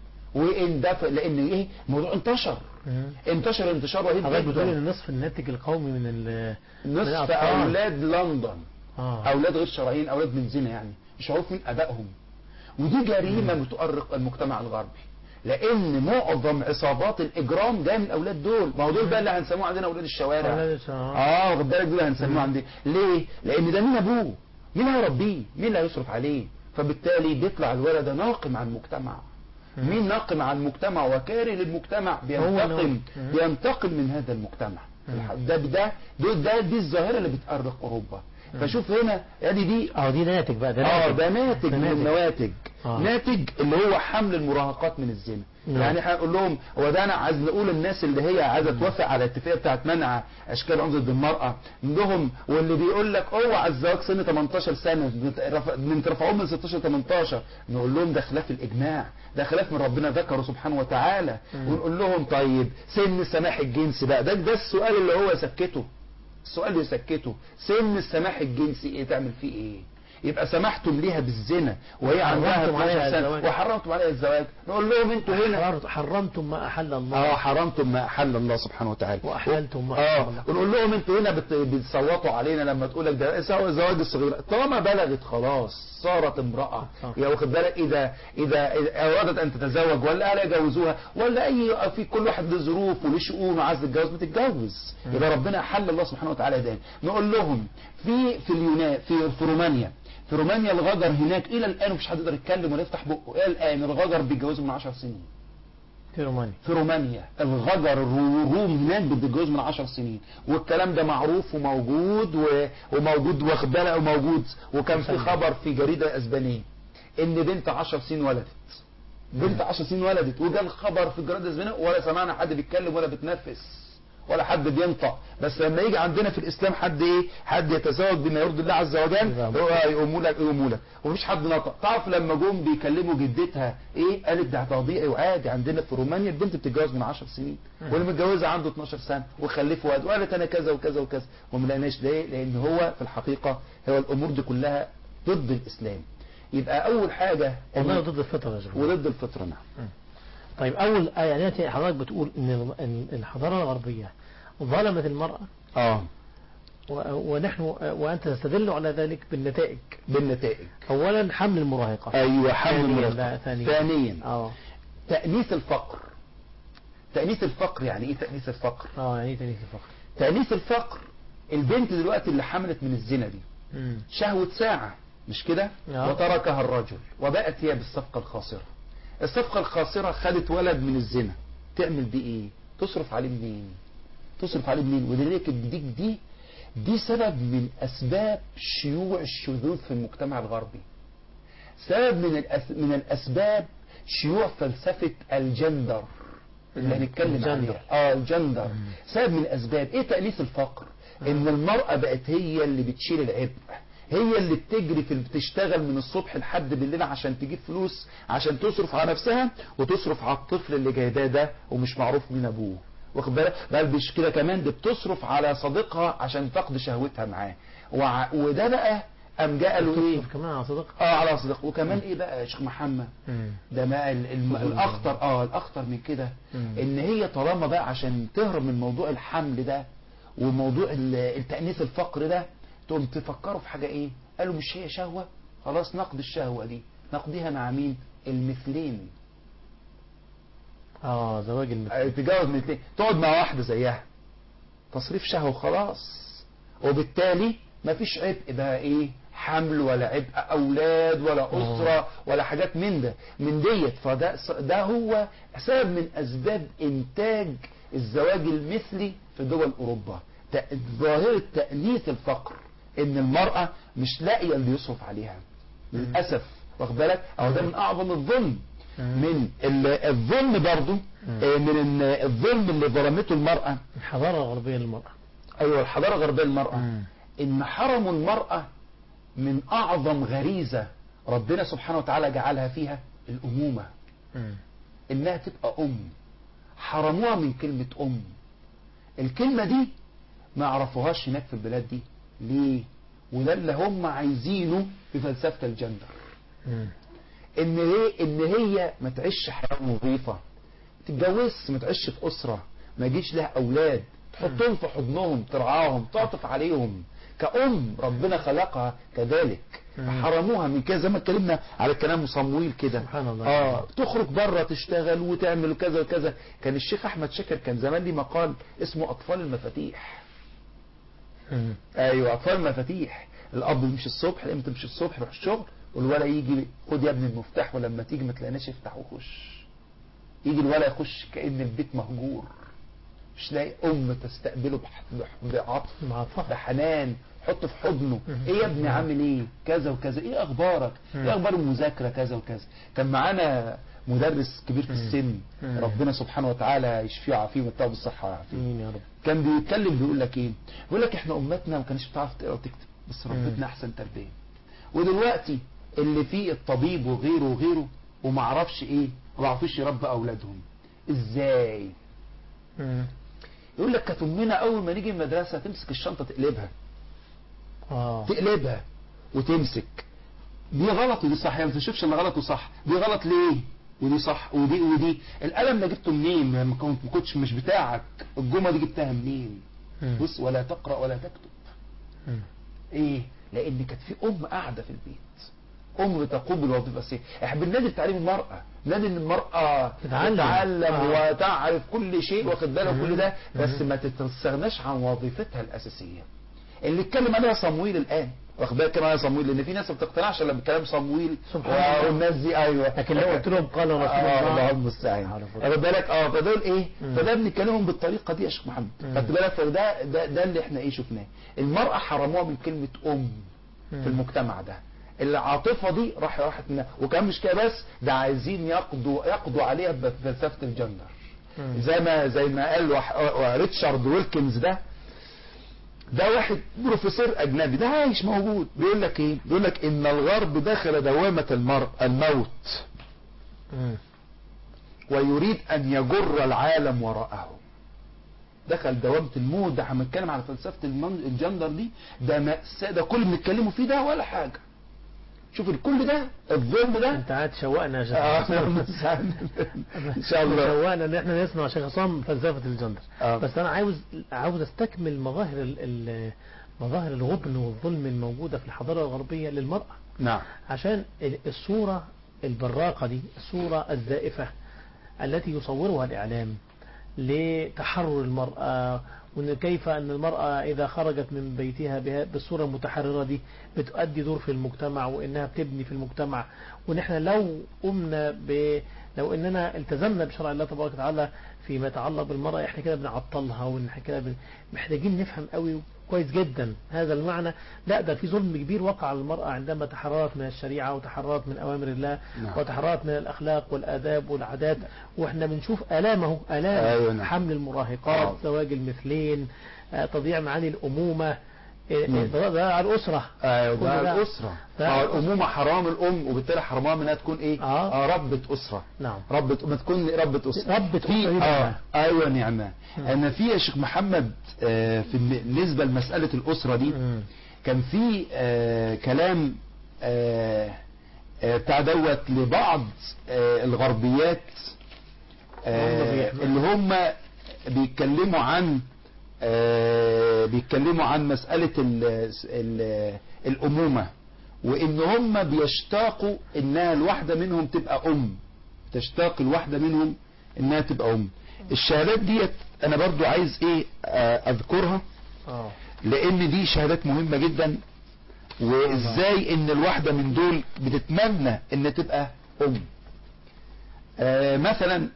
وان ده ف- لان ايه الموضوع انتشر مم. انتشر انتشار رهيب حضرتك بتقول جدا ان نصف الناتج القومي من ال من نصف الأطفال. اولاد لندن اه اولاد غير شرعيين اولاد من زنا يعني مش معروف مين ابائهم ودي جريمه بتؤرق المجتمع الغربي لان معظم عصابات الاجرام جايه من الاولاد دول ما هو دول بقى اللي هنسموه عندنا اولاد الشوارع أولاد الشوارع. اه واخد بالك دول هنسموه عندنا ليه لان ده مين ابوه مين هيربيه مين اللي هيصرف عليه فبالتالي بيطلع الولد ده ناقم على المجتمع مم. مين ناقم على المجتمع وكاره للمجتمع بينتقم ناقم. مم. بينتقم من هذا المجتمع مم. ده ده ده, ده دي الظاهره اللي بتأرق اوروبا فشوف هنا يعني دي اه دي ناتج بقى ده اه ناتج ده ناتج من النواتج آه. ناتج اللي هو حمل المراهقات من الزنا نعم. يعني هنقول لهم هو ده انا عايز نقول الناس اللي هي عايزه توافق على الاتفاقيه بتاعت منع اشكال العنف ضد المراه عندهم واللي بيقول لك اوعى الزواج سن 18 سنه بترفع- من ترفعوه من 16 18 نقول لهم ده خلاف الاجماع ده خلاف من ربنا ذكره سبحانه وتعالى مم. ونقول لهم طيب سن السماح الجنسي بقى ده ده السؤال اللي هو يسكته السؤال اللي يسكته سن السماح الجنسي ايه تعمل فيه ايه يبقى سمحتم ليها بالزنا وهي عندها حرمتم عليها 12 سنه الزواج. وحرمتم عليها الزواج نقول لهم انتوا هنا حررت- حرمتم ما احل الله اه حرمتم ما احل الله سبحانه وتعالى واحللتم ما اه حرم الله. ونقول لهم انتوا هنا بت- بتصوتوا علينا لما تقول لك ده سواء زواج الصغيره طالما بلغت خلاص صارت امراه صح. يا واخد بالك اذا اذا إذا ارادت ان تتزوج ولا اهلها يجوزوها ولا اي في كل واحد له ظروف وله شؤون وعايز تتجوز بتتجوز مم. يبقى ربنا احل الله سبحانه وتعالى ده نقول لهم في في اليونان في في رومانيا في رومانيا الغجر هناك الى الان مفيش حد يقدر يتكلم ولا يفتح بقه الى الان الغجر بيتجوزوا من 10 سنين في رومانيا في رومانيا الغجر الروم هناك بتتجوز من 10 سنين والكلام ده معروف وموجود و... وموجود واخد بالك وموجود وكان في خبر في جريدة اسبانية ان بنت 10 سنين ولدت بنت 10 سنين ولدت وجا الخبر في الجريدة الاسبانية ولا سمعنا حد بيتكلم ولا بتنفس ولا حد بينطق بس لما يجي عندنا في الاسلام حد ايه حد يتزوج بما يرضي الله عز وجل نعم. هو يقوموا لك يقوموا لك ومفيش حد نطق تعرف لما جم بيكلموا جدتها ايه قالت ده طبيعي وعادي عندنا في رومانيا البنت بتتجوز من 10 سنين مم. واللي متجوزه عنده 12 سنه وخلفوا ولد وقالت انا كذا وكذا وكذا وما لقيناش ليه لان هو في الحقيقه هو الامور دي كلها ضد الاسلام يبقى اول حاجه والله إن- ضد الفطره يا جماعه وضد الفطره نعم طيب اول آه يعني أنت حضرتك بتقول ان إن الحضاره الغربيه ظلمت المراه اه و- ونحن وانت تستدل على ذلك بالنتائج بالنتائج اولا حمل المراهقه ايوه حمل ثانيا المراهقة. لا ثانيا ثانيا اه تأنيث الفقر تأنيث الفقر يعني ايه تأنيث الفقر اه يعني إيه تانيث الفقر تأنيث الفقر البنت دلوقتي اللي حملت من الزنا دي مم. شهوة ساعة مش كده آه. وتركها الرجل وبقت هي بالصفقة الخاسرة الصفقة الخاسرة خدت ولد من الزنا تعمل بيه ايه تصرف عليه منين تصرف عليه منين ولذلك دي دي دي سبب من اسباب شيوع الشذوذ في المجتمع الغربي سبب من الأس من الاسباب شيوع فلسفة الجندر اللي مم. هنتكلم الجندر. عليها اه الجندر مم. سبب من الاسباب ايه تأليف الفقر ان المرأة بقت هي اللي بتشيل العبء هي اللي بتجري في بتشتغل من الصبح لحد بالليل عشان تجيب فلوس عشان تصرف على نفسها وتصرف على الطفل اللي جايباه ده ومش معروف مين ابوه واخد بالك بل مش كده كمان دي بتصرف على صديقها عشان تقضي شهوتها معاه وع- وده بقى قام جاء قالوا ايه تصرف كمان على صدق اه على صديق وكمان ايه بقى يا شيخ محمد ده ما ال- الم- الاخطر اه الاخطر من كده مم. ان هي طالما بقى عشان تهرب من موضوع الحمل ده وموضوع ال- التأنيث الفقر ده تقوم تفكروا في حاجة ايه قالوا مش هي شهوة خلاص نقضي الشهوة دي نقضيها مع مين المثلين اه زواج المثل آه، تتجوز مثلين تقعد مع واحدة زيها تصريف شهوة خلاص وبالتالي مفيش عبء بقى ايه حمل ولا عبء اولاد ولا اسرة ولا حاجات من ده من ديت فده ده هو سبب من اسباب انتاج الزواج المثلي في دول اوروبا ت- ظاهرة تأنيث الفقر ان المرأة مش لاقية اللي يصرف عليها للأسف واخد بالك او ده من اعظم الظلم من ال- الظلم برضو آه، من ال- الظلم اللي ظلمته المرأة الحضارة الغربية للمرأة ايوه الحضارة الغربية للمرأة ان حرموا المرأة من اعظم غريزة ربنا سبحانه وتعالى جعلها فيها الامومة انها تبقى ام حرموها من كلمة ام الكلمة دي ما عرفوهاش هناك في البلاد دي ليه وده اللي هم عايزينه في فلسفة الجندر ان هي ان هي ما تعيش حياه نظيفه تتجوزش ما تعيش في اسره ما يجيش لها اولاد تحطهم في حضنهم ترعاهم تعطف عليهم كأم ربنا خلقها كذلك مم. حرموها من كده زي ما اتكلمنا على كلام صمويل كده سبحان الله. اه تخرج بره تشتغل وتعمل كذا وكذا كان الشيخ احمد شاكر كان زمان ليه مقال اسمه اطفال المفاتيح ايوه اطفال المفاتيح الاب يمشي الصبح الام تمشي الصبح يروح الشغل والولد يجي خد يا ابني المفتاح ولما تيجي ما تلاقيناش افتح وخش يجي الولد يخش كأن البيت مهجور مش لاقي ام تستقبله بح- بح- بعطف مع الفقر بحنان حطه في حضنه مم. ايه يا ابني عامل ايه كذا وكذا ايه اخبارك مم. ايه اخبار المذاكره كذا وكذا كان معانا مدرس كبير في مم. السن مم. ربنا سبحانه وتعالى يشفيه ويعافيه ويمتعه بالصحه والعافيه امين يا رب كان بيتكلم بيقول لك ايه بيقول لك احنا امتنا ما كانتش بتعرف تقرا وتكتب بس مم. ربتنا احسن تربيه ودلوقتي اللي فيه الطبيب وغيره وغيره وما عرفش ايه ما بيعرفوش يربوا اولادهم ازاي يقول لك كانت امنا اول ما نيجي المدرسه تمسك الشنطه تقلبها اه تقلبها وتمسك دي غلط ودي صح يعني ما تشوفش ان غلط وصح دي غلط ليه ودي صح ودي ودي القلم ده جبته منين ما كنت- ما كنتش مش بتاعك الجمله دي جبتها منين مم. بص ولا تقرا ولا تكتب مم. ايه لان كانت في ام قاعده في البيت ام بتقوم بالوظيفه الاساسيه احنا بننادي بتعليم المراه نادي ان المراه تتعلم. تتعلم آه. وتعرف كل شيء واخد بالك مم. كل ده بس مم. ما تستغناش عن وظيفتها الاساسيه اللي اتكلم عليها صمويل الان واخد بالك كلام عليها صمويل لان في ناس ما بتقتنعش الا بكلام صمويل سبحان الله. والناس دي ايوه لكن لو قلت لهم قال رسول اه الله الله المستعان على فضل. واخد بالك اه فدول ايه مم. فده بنتكلمهم بالطريقه دي يا شيخ محمد مم. خدت بالك فده ده, ده اللي احنا ايه شفناه المراه حرموها من كلمه ام مم. في المجتمع ده العاطفه دي راح راحت منها وكمان مش كده بس ده عايزين يقضوا يقضوا عليها بفلسفه الجندر مم. زي ما زي ما قال وح- ريتشارد ويلكنز ده ده واحد بروفيسور اجنبي ده عايش موجود بيقول لك ايه بيقول لك ان الغرب دخل دوامه المر الموت مم. ويريد ان يجر العالم وراءه دخل دوامة الموت ده هنتكلم على فلسفة المن- الجندر دي ده مأساة ده كل اللي بنتكلموا فيه ده ولا حاجة شوف كل ده الظلم ده انت قاعد تشوقنا يا شيخ آه، حسام. ان شاء الله شوقنا ان احنا نسمع شيخ عصام فلسفة الجندر آه. بس انا عاوز عاوز استكمل مظاهر ال- ال- مظاهر الغبن والظلم الموجودة في الحضارة الغربية للمرأة نعم عشان ال- الصورة البراقة دي الصورة الزائفة التي يصورها الإعلام لتحرر المرأة وإن كيف أن المرأة إذا خرجت من بيتها بها- بالصورة المتحررة دي بتؤدي دور في المجتمع وإنها بتبني في المجتمع ونحن لو قمنا ب لو إننا التزمنا بشرع الله تبارك وتعالى فيما يتعلق بالمرأة إحنا كده بنعطلها وإحنا كده بن- محتاجين نفهم قوي كويس جدا هذا المعنى لا ده في ظلم كبير وقع على المرأة عندما تحررت من الشريعة وتحررت من أوامر الله نعم. وتحررت من الأخلاق والآداب والعادات وإحنا بنشوف آلامه آلام أيوة نعم. حمل المراهقات آه. زواج المثلين آه، تضييع معاني الأمومة إيه، مم. ده ده على الأسرة ايوه كل ده ده- الاسره ده اه الأسرة. الامومه حرام الام وبالتالي حرام انها تكون ايه آه. اه ربة اسره نعم ربة ما تكون ربة اسره ربة في أسرة دي اه نعمة. ايوه نعمه مم. انا في يا شيخ محمد آه في بالنسبه لمساله الاسره دي مم. كان في آه كلام آه آه بتاع دوت لبعض آه الغربيات آه هم بيحملوا. اللي هم بيتكلموا عن آه بيتكلموا عن مسألة ال ال الأمومة وإن هم بيشتاقوا إنها الواحدة منهم تبقى أم تشتاق الواحدة منهم إنها تبقى أم الشهادات ديت أنا برضو عايز إيه آه أذكرها اه لان دي شهادات مهمة جدا وازاي ان الواحدة من دول بتتمنى ان تبقى ام آه مثلا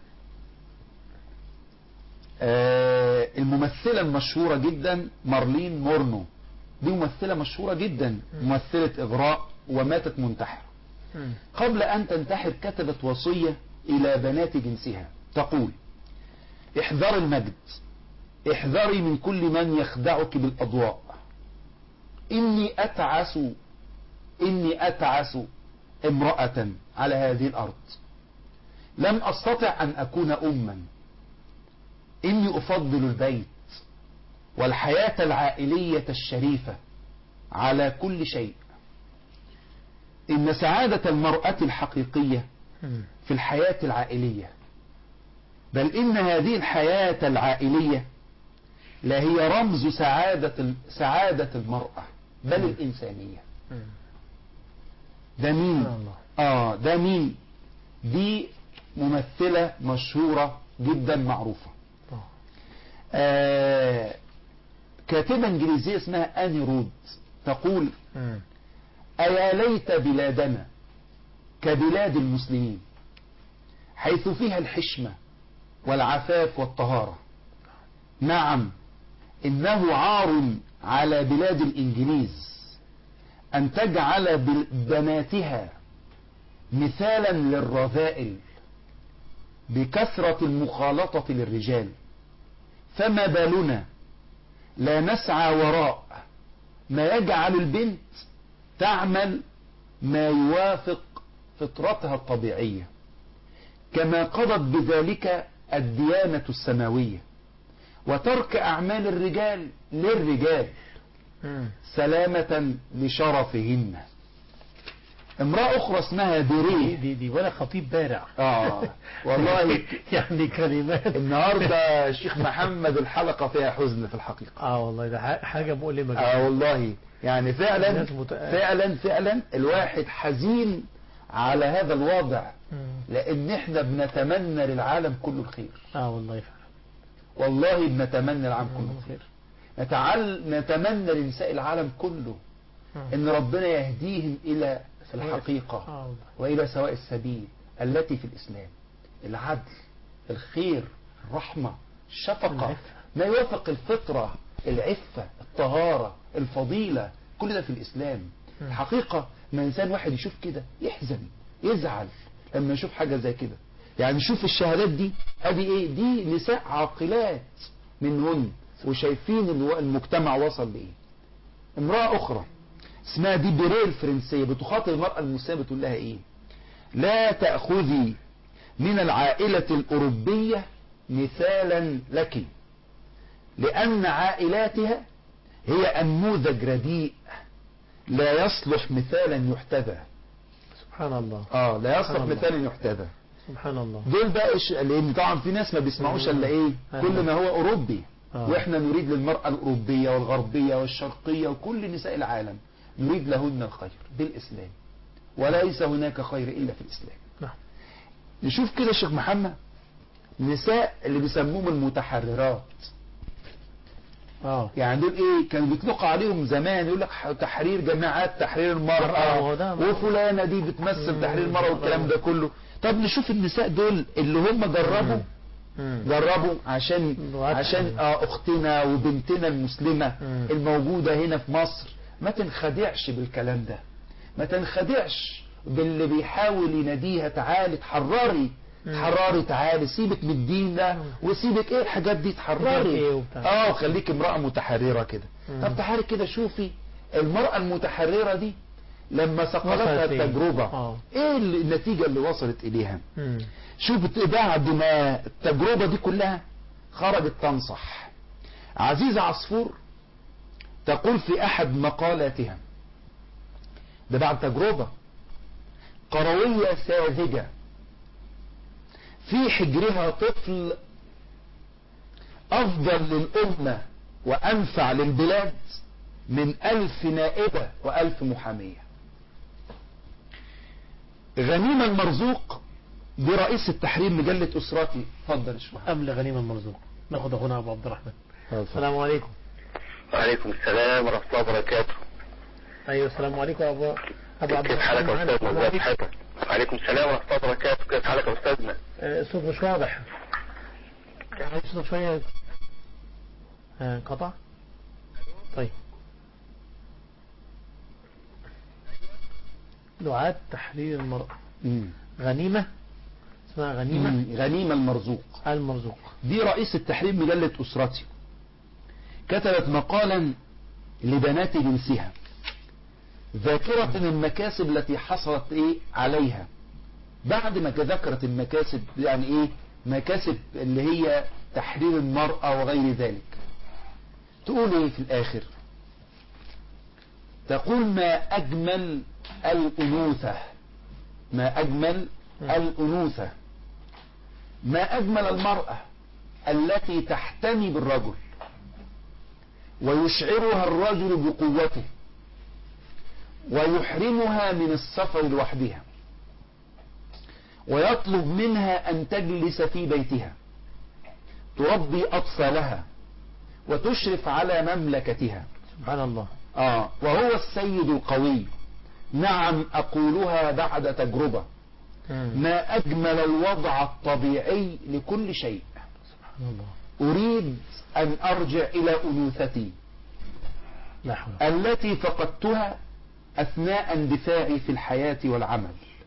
آه الممثلة المشهورة جدا مارلين مورنو دي ممثلة مشهورة جدا ممثلة اغراء وماتت منتحرة مم. قبل أن تنتحر كتبت وصية إلى بنات جنسها تقول احذري المجد احذري من كل من يخدعك بالأضواء إني أتعس إني أتعس امرأة على هذه الأرض لم أستطع أن أكون أما إني أفضل البيت والحياة العائلية الشريفة على كل شيء إن سعادة المرأة الحقيقية مم. في الحياة العائلية بل إن هذه الحياة العائلية لا هي رمز سعادة سعادة المرأة بل الإنسانية مم. ده مين؟ سبحان الله. آه ده مين؟ دي ممثلة مشهورة جدا معروفة آه. آه كاتبة إنجليزية اسمها أني رود تقول مم. أيا ليت بلادنا كبلاد المسلمين حيث فيها الحشمة والعفاف والطهارة نعم إنه عار على بلاد الإنجليز أن تجعل بل- بناتها مثالا للرذائل بكثرة المخالطة للرجال فما بالنا لا نسعى وراء ما يجعل البنت تعمل ما يوافق فطرتها الطبيعية كما قضت بذلك الديانة السماوية وترك أعمال الرجال للرجال مم. سلامة لشرفهن امرأة أخرى اسمها دي ديريه دي دي ولا خطيب بارع آه والله يعني كلمات النهاردة شيخ محمد الحلقة فيها حزن في الحقيقة اه والله ده ح- حاجة مؤلمة جدا اه والله يعني فعلا الناس مت- فعلا فعلا الواحد حزين على هذا الوضع مم. لان احنا بنتمنى للعالم كله الخير اه والله فعلا والله بنتمنى للعالم كله مم. الخير نتعل... نتمنى لنساء العالم كله مم. ان ربنا يهديهم الى الحقيقة اه والله والى سواء السبيل التي في الاسلام العدل الخير الرحمة الشفقة العفة. ما يوافق الفطرة العفة الطهارة الفضيلة كل ده في الإسلام مم. الحقيقة ما إنسان واحد يشوف كده يحزن يزعل لما يشوف حاجة زي كده يعني شوف الشهادات دي ادي ايه دي نساء عاقلات منهن وشايفين ان هو المجتمع وصل لايه امرأة اخرى اسمها دي بيريه الفرنسية بتخاطب المرأة المسلمة بتقول لها ايه لا تأخذي من العائلة الأوروبية مثالا لك لأن عائلاتها هي أنموذج رديء لا يصلح مثالا يحتذى سبحان الله اه لا يصلح سبحان الله. مثالا يحتذى سبحان الله دول بقى إيش- لان طبعا في ناس ما بيسمعوش الا ايه كل ما هو اوروبي آه. واحنا نريد للمرأة الاوروبية والغربية والشرقية وكل نساء العالم نريد لهن الخير بالاسلام وليس هناك خير الا في الاسلام نعم نشوف كده شيخ محمد نساء اللي بيسموهم المتحررات اه يعني دول ايه كانوا بيطلقوا عليهم زمان يقول لك ح- تحرير جماعات تحرير آه، المرأة هو ده- وفلانة دي بتمثل مم. تحرير المرأة والكلام ده كله طب نشوف النساء دول اللي هم جربوا مم. جربوا عشان وعد- عشان آه اختنا وبنتنا المسلمة مم. الموجودة هنا في مصر ما تنخدعش بالكلام ده ما تنخدعش باللي بيحاول يناديها تعالي اتحرري مم. اتحررت عالي سيبك من الدين ده مم. وسيبك ايه الحاجات دي حاجات اتحرري إيه وبتاع. اه وخليك امرأة متحررة كده مم. طب تعالي كده شوفي المرأة المتحررة دي لما سقطتها وصلت إيه؟ التجربة آه. ايه ال- النتيجة اللي وصلت اليها مم. شوف بت- بعد ما التجربة دي كلها خرجت تنصح عزيزة عصفور تقول في احد مقالاتها ده بعد تجربة قروية ساذجة في حجرها طفل افضل للامة وانفع للبلاد من الف نائبة والف محامية غنيمة المرزوق دي رئيس التحرير مجلة اسرتي اتفضل يا شوية قبل غنيمة المرزوق ناخد اخونا ابو عبد الرحمن السلام عليكم وعليكم السلام ورحمة الله وبركاته ايوه السلام عليكم ابو ابو عبد كيف حالك الرحمن يا معانا. أستاذنا ازي حالك وعليكم السلام ورحمة الله وبركاته كيف حالك يا أستاذنا آه، الصوت مش واضح يعني الصوت شوية آه، قطع طيب دعاة تحرير المرأة مم. غنيمة اسمها غنيمة مم. غنيمة المرزوق المرزوق دي رئيس التحرير مجلة أسرتي كتبت مقالا لبنات جنسها ذاكرة المكاسب التي حصلت ايه عليها بعد ما ذكرت المكاسب يعني ايه مكاسب اللي هي تحرير المرأة وغير ذلك تقول ايه في الاخر تقول ما اجمل الانوثة ما اجمل الانوثة ما أجمل المرأة التي تحتمي بالرجل ويشعرها الرجل بقوته ويحرمها من السفر لوحدها ويطلب منها أن تجلس في بيتها تربي أطفالها وتشرف على مملكتها سبحان الله آه وهو السيد القوي نعم أقولها بعد تجربة مم. ما أجمل الوضع الطبيعي لكل شيء سبحان الله أريد أن أرجع إلى أنوثتي لا حول التي فقدتها أثناء اندفاعي في الحياة والعمل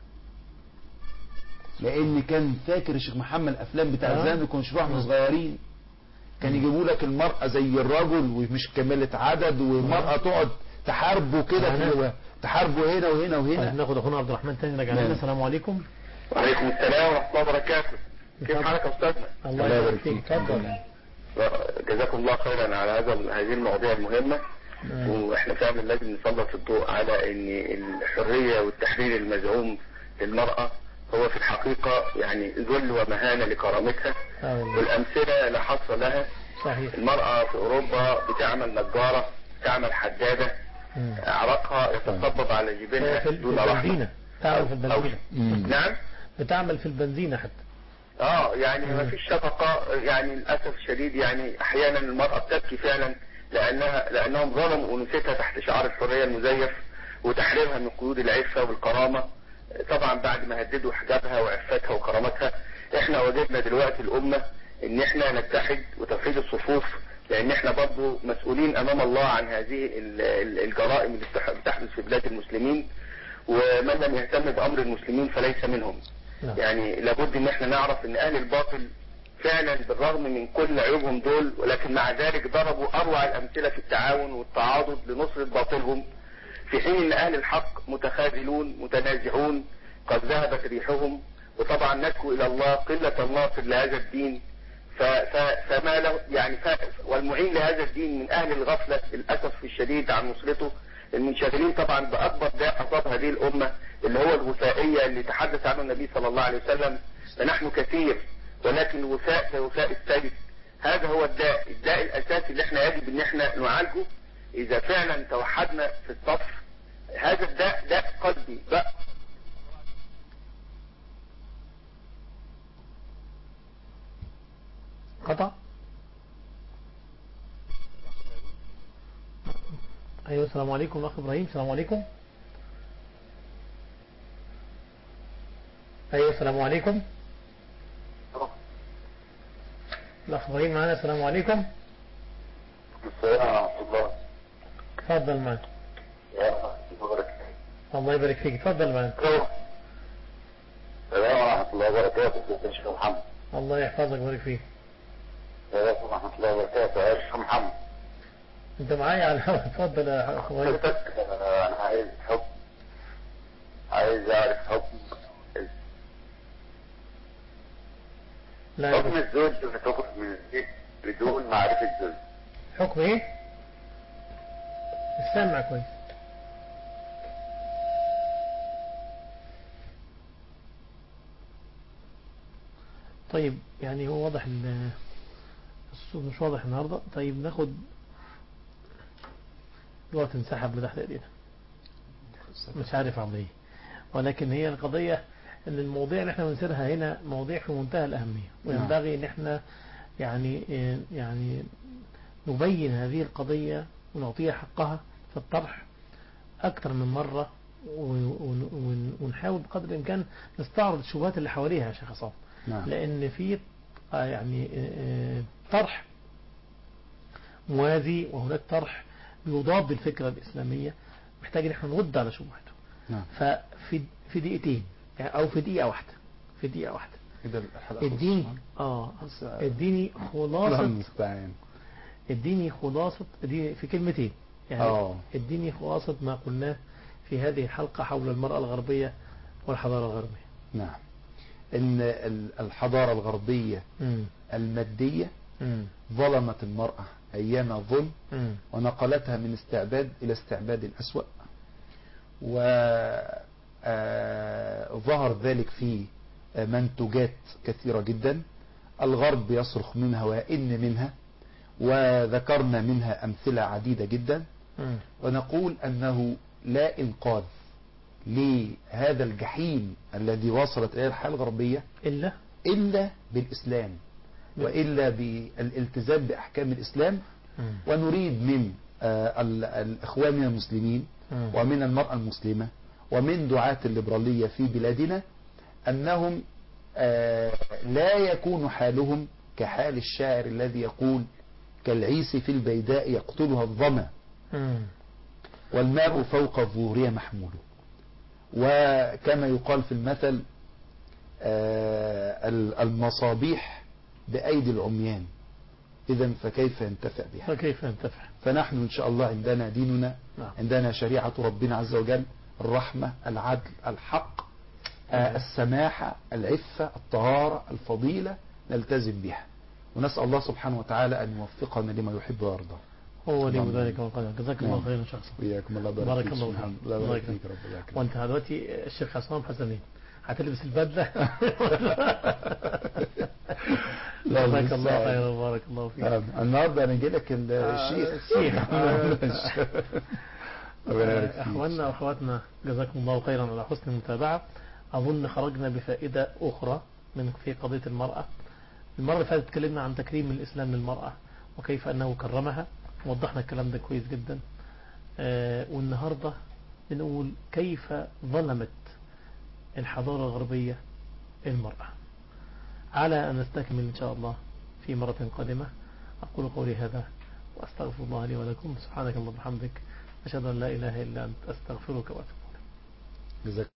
لأن كان فاكر الشيخ محمد الأفلام بتاع آه. زمان كنا نشوفها واحنا صغيرين كان يجيبوا لك المرأة زي الرجل ومش كملة عدد والمرأة تقعد تحاربه كده في تحاربه هنا وهنا طيب وهنا ناخد اخونا عبد الرحمن تاني رجع نعم. لنا السلام عليكم وعليكم السلام ورحمة الله وبركاته كيف حالك يا أستاذنا الله يبارك فيك اتفضل جزاكم الله خيرا على هذا هذه المواضيع المهمة مم. واحنا فعلا لازم نسلط الضوء على ان الحرية والتحرير المزعوم للمرأة هو في الحقيقة يعني ذل ومهانة لكرامتها آه والله. والأمثلة لا حصر لها صحيح المرأة في أوروبا بتعمل نجارة بتعمل حدادة مم. عرقها يتصبب على في جبينها في دون رحمة البنزينة تعمل في البنزينة مم. نعم بتعمل في البنزينة حتى اه يعني ما فيش شفقة يعني للأسف الشديد يعني أحيانا المرأة بتبكي فعلا لأنها لأنهم ظلموا أنوثتها تحت شعار الحرية المزيف وتحريرها من قيود العفة والكرامة طبعا بعد ما هددوا حجابها وعفتها وكرامتها احنا وجدنا دلوقتي الأمة ان احنا نتحد وتوحيد الصفوف لان احنا برضو مسؤولين امام الله عن هذه ال- ال- الجرائم اللي بتح- بتحدث في بلاد المسلمين ومن لم يهتم بامر المسلمين فليس منهم نعم. يعني لابد ان احنا نعرف ان اهل الباطل فعلا بالرغم من كل عيوبهم دول ولكن مع ذلك ضربوا اروع الامثله في التعاون والتعاضد لنصره باطلهم في حين ان اهل الحق متخاذلون متنازعون قد ذهبت ريحهم وطبعا نشكو الى الله قله الناصر لهذا الدين ف ف فما له يعني ف والمعين لهذا الدين من اهل الغفله للاسف الشديد عن نصرته المنشغلين طبعا باكبر داء اصاب هذه الامه اللي هو الوفائيه اللي تحدث عنه النبي صلى الله عليه وسلم فنحن كثير ولكن الوفاء كوفاء السيد هذا هو الداء الداء الاساسي اللي احنا يجب ان احنا نعالجه اذا فعلا توحدنا في الصف هذا الداء داء قلبي داء قطع ايوه السلام عليكم اخ ابراهيم السلام عليكم ايوه السلام عليكم الاخ ابراهيم معنا السلام عليكم السلام ورحمه الله اتفضل معنا يا مبارك الله يبارك فيك اتفضل معنا السلام ورحمه الله وبركاته يا شيخ محمد الله يحفظك ويبارك فيك وعليكم ورحمة الله وبركاته يا شيخ محمد انت معايا على الهواء اتفضل يا اخوي حضرتك آه، أنا عايز حكم عايز أعرف حكم لا يا حكم باشا. الزوج اللي تخرج من البيت بدون معرفة الزوج حكم ايه مش سامع كويس طيب يعني هو واضح ال- الصوت مش واضح النهارده طيب ناخد الوقت انسحب من تحت ايدينا مش عارف اعمل ايه ولكن هي القضية ان المواضيع اللي احنا بنسيرها هنا مواضيع في منتهى الأهمية وينبغي ان احنا يعني يعني نبين هذه القضية ونعطيها حقها في الطرح أكثر من مرة ون- ون- ون- ونحاول بقدر الإمكان نستعرض الشبهات اللي حواليها يا شيخ عصام نعم لأن في آه، يعني آه، آه، طرح موازي وهناك طرح بيضاد الفكرة الإسلامية محتاج ان احنا نرد على شبهاته نعم ففي في دقيقتين يعني أو في دقيقة واحدة في دقيقة واحدة كده الحلقة اديني خلصت. اه بس- اديني الله خلاصة المستعان اديني خلاصة اديني في كلمتين يعني اه اديني خلاصة ما قلناه في هذه الحلقة حول المرأة الغربية والحضارة الغربية نعم ان ال- الحضارة الغربية مم. المادية مم. ظلمت المرأة ايام الظلم مم. ونقلتها من استعباد إلى استعباد أسوأ وظهر ذلك في آه، منتجات كثيرة جدا الغرب يصرخ منها ويئن منها وذكرنا منها أمثلة عديدة جدا مم. ونقول أنه لا إنقاذ لهذا الجحيم الذي وصلت إليه الحياة الغربية إلا إلا بالإسلام وإلا بالالتزام بأحكام الإسلام مم. ونريد من آه، ال- الإخوان من المسلمين مم. ومن المرأة المسلمة ومن دعاة الليبرالية في بلادنا أنهم آه، لا يكون حالهم كحال الشاعر الذي يقول كالعيس في البيداء يقتلها الظما مم. والماء فوق الظهورية محمول وكما يقال في المثل آه، ال- المصابيح بأيدي العميان إذا فكيف ينتفع بها فكيف ينتفع فنحن إن شاء الله عندنا ديننا نعم. عندنا شريعة ربنا عز وجل الرحمة العدل الحق آه، السماحة العفة الطهارة الفضيلة نلتزم بها ونسأل الله سبحانه وتعالى أن يوفقنا لما يحب ويرضى هو لي اللهم ذلك وقدر جزاك الله نعم. خيرا شخصا وإياكم الله بارك فيك الله سبحان فيك. الله الله بارك يكرمك. فيك رب الله يكرمك. وانت دلوقتي الشيخ عصام حسنين هتلبس البدلة لا، جزاك لسه. الله خيرا بارك الله فيك آه، النهارده انا جاي لك ال- آه، الشيخ الشيخ. ربنا يبارك فيك. اخواننا واخواتنا جزاكم الله خيرا على حسن المتابعة اظن خرجنا بفائدة اخرى من في قضية المرأة المرة اللي فاتت اتكلمنا عن تكريم الاسلام للمرأة وكيف انه كرمها وضحنا الكلام ده كويس جدا آه، والنهاردة بنقول كيف ظلمت الحضارة الغربية المرأة على أن نستكمل إن شاء الله في مرة قادمة أقول قولي هذا وأستغفر الله لي ولكم سبحانك اللهم وبحمدك أشهد أن لا إله إلا أنت أستغفرك وأتوب إليك جزاك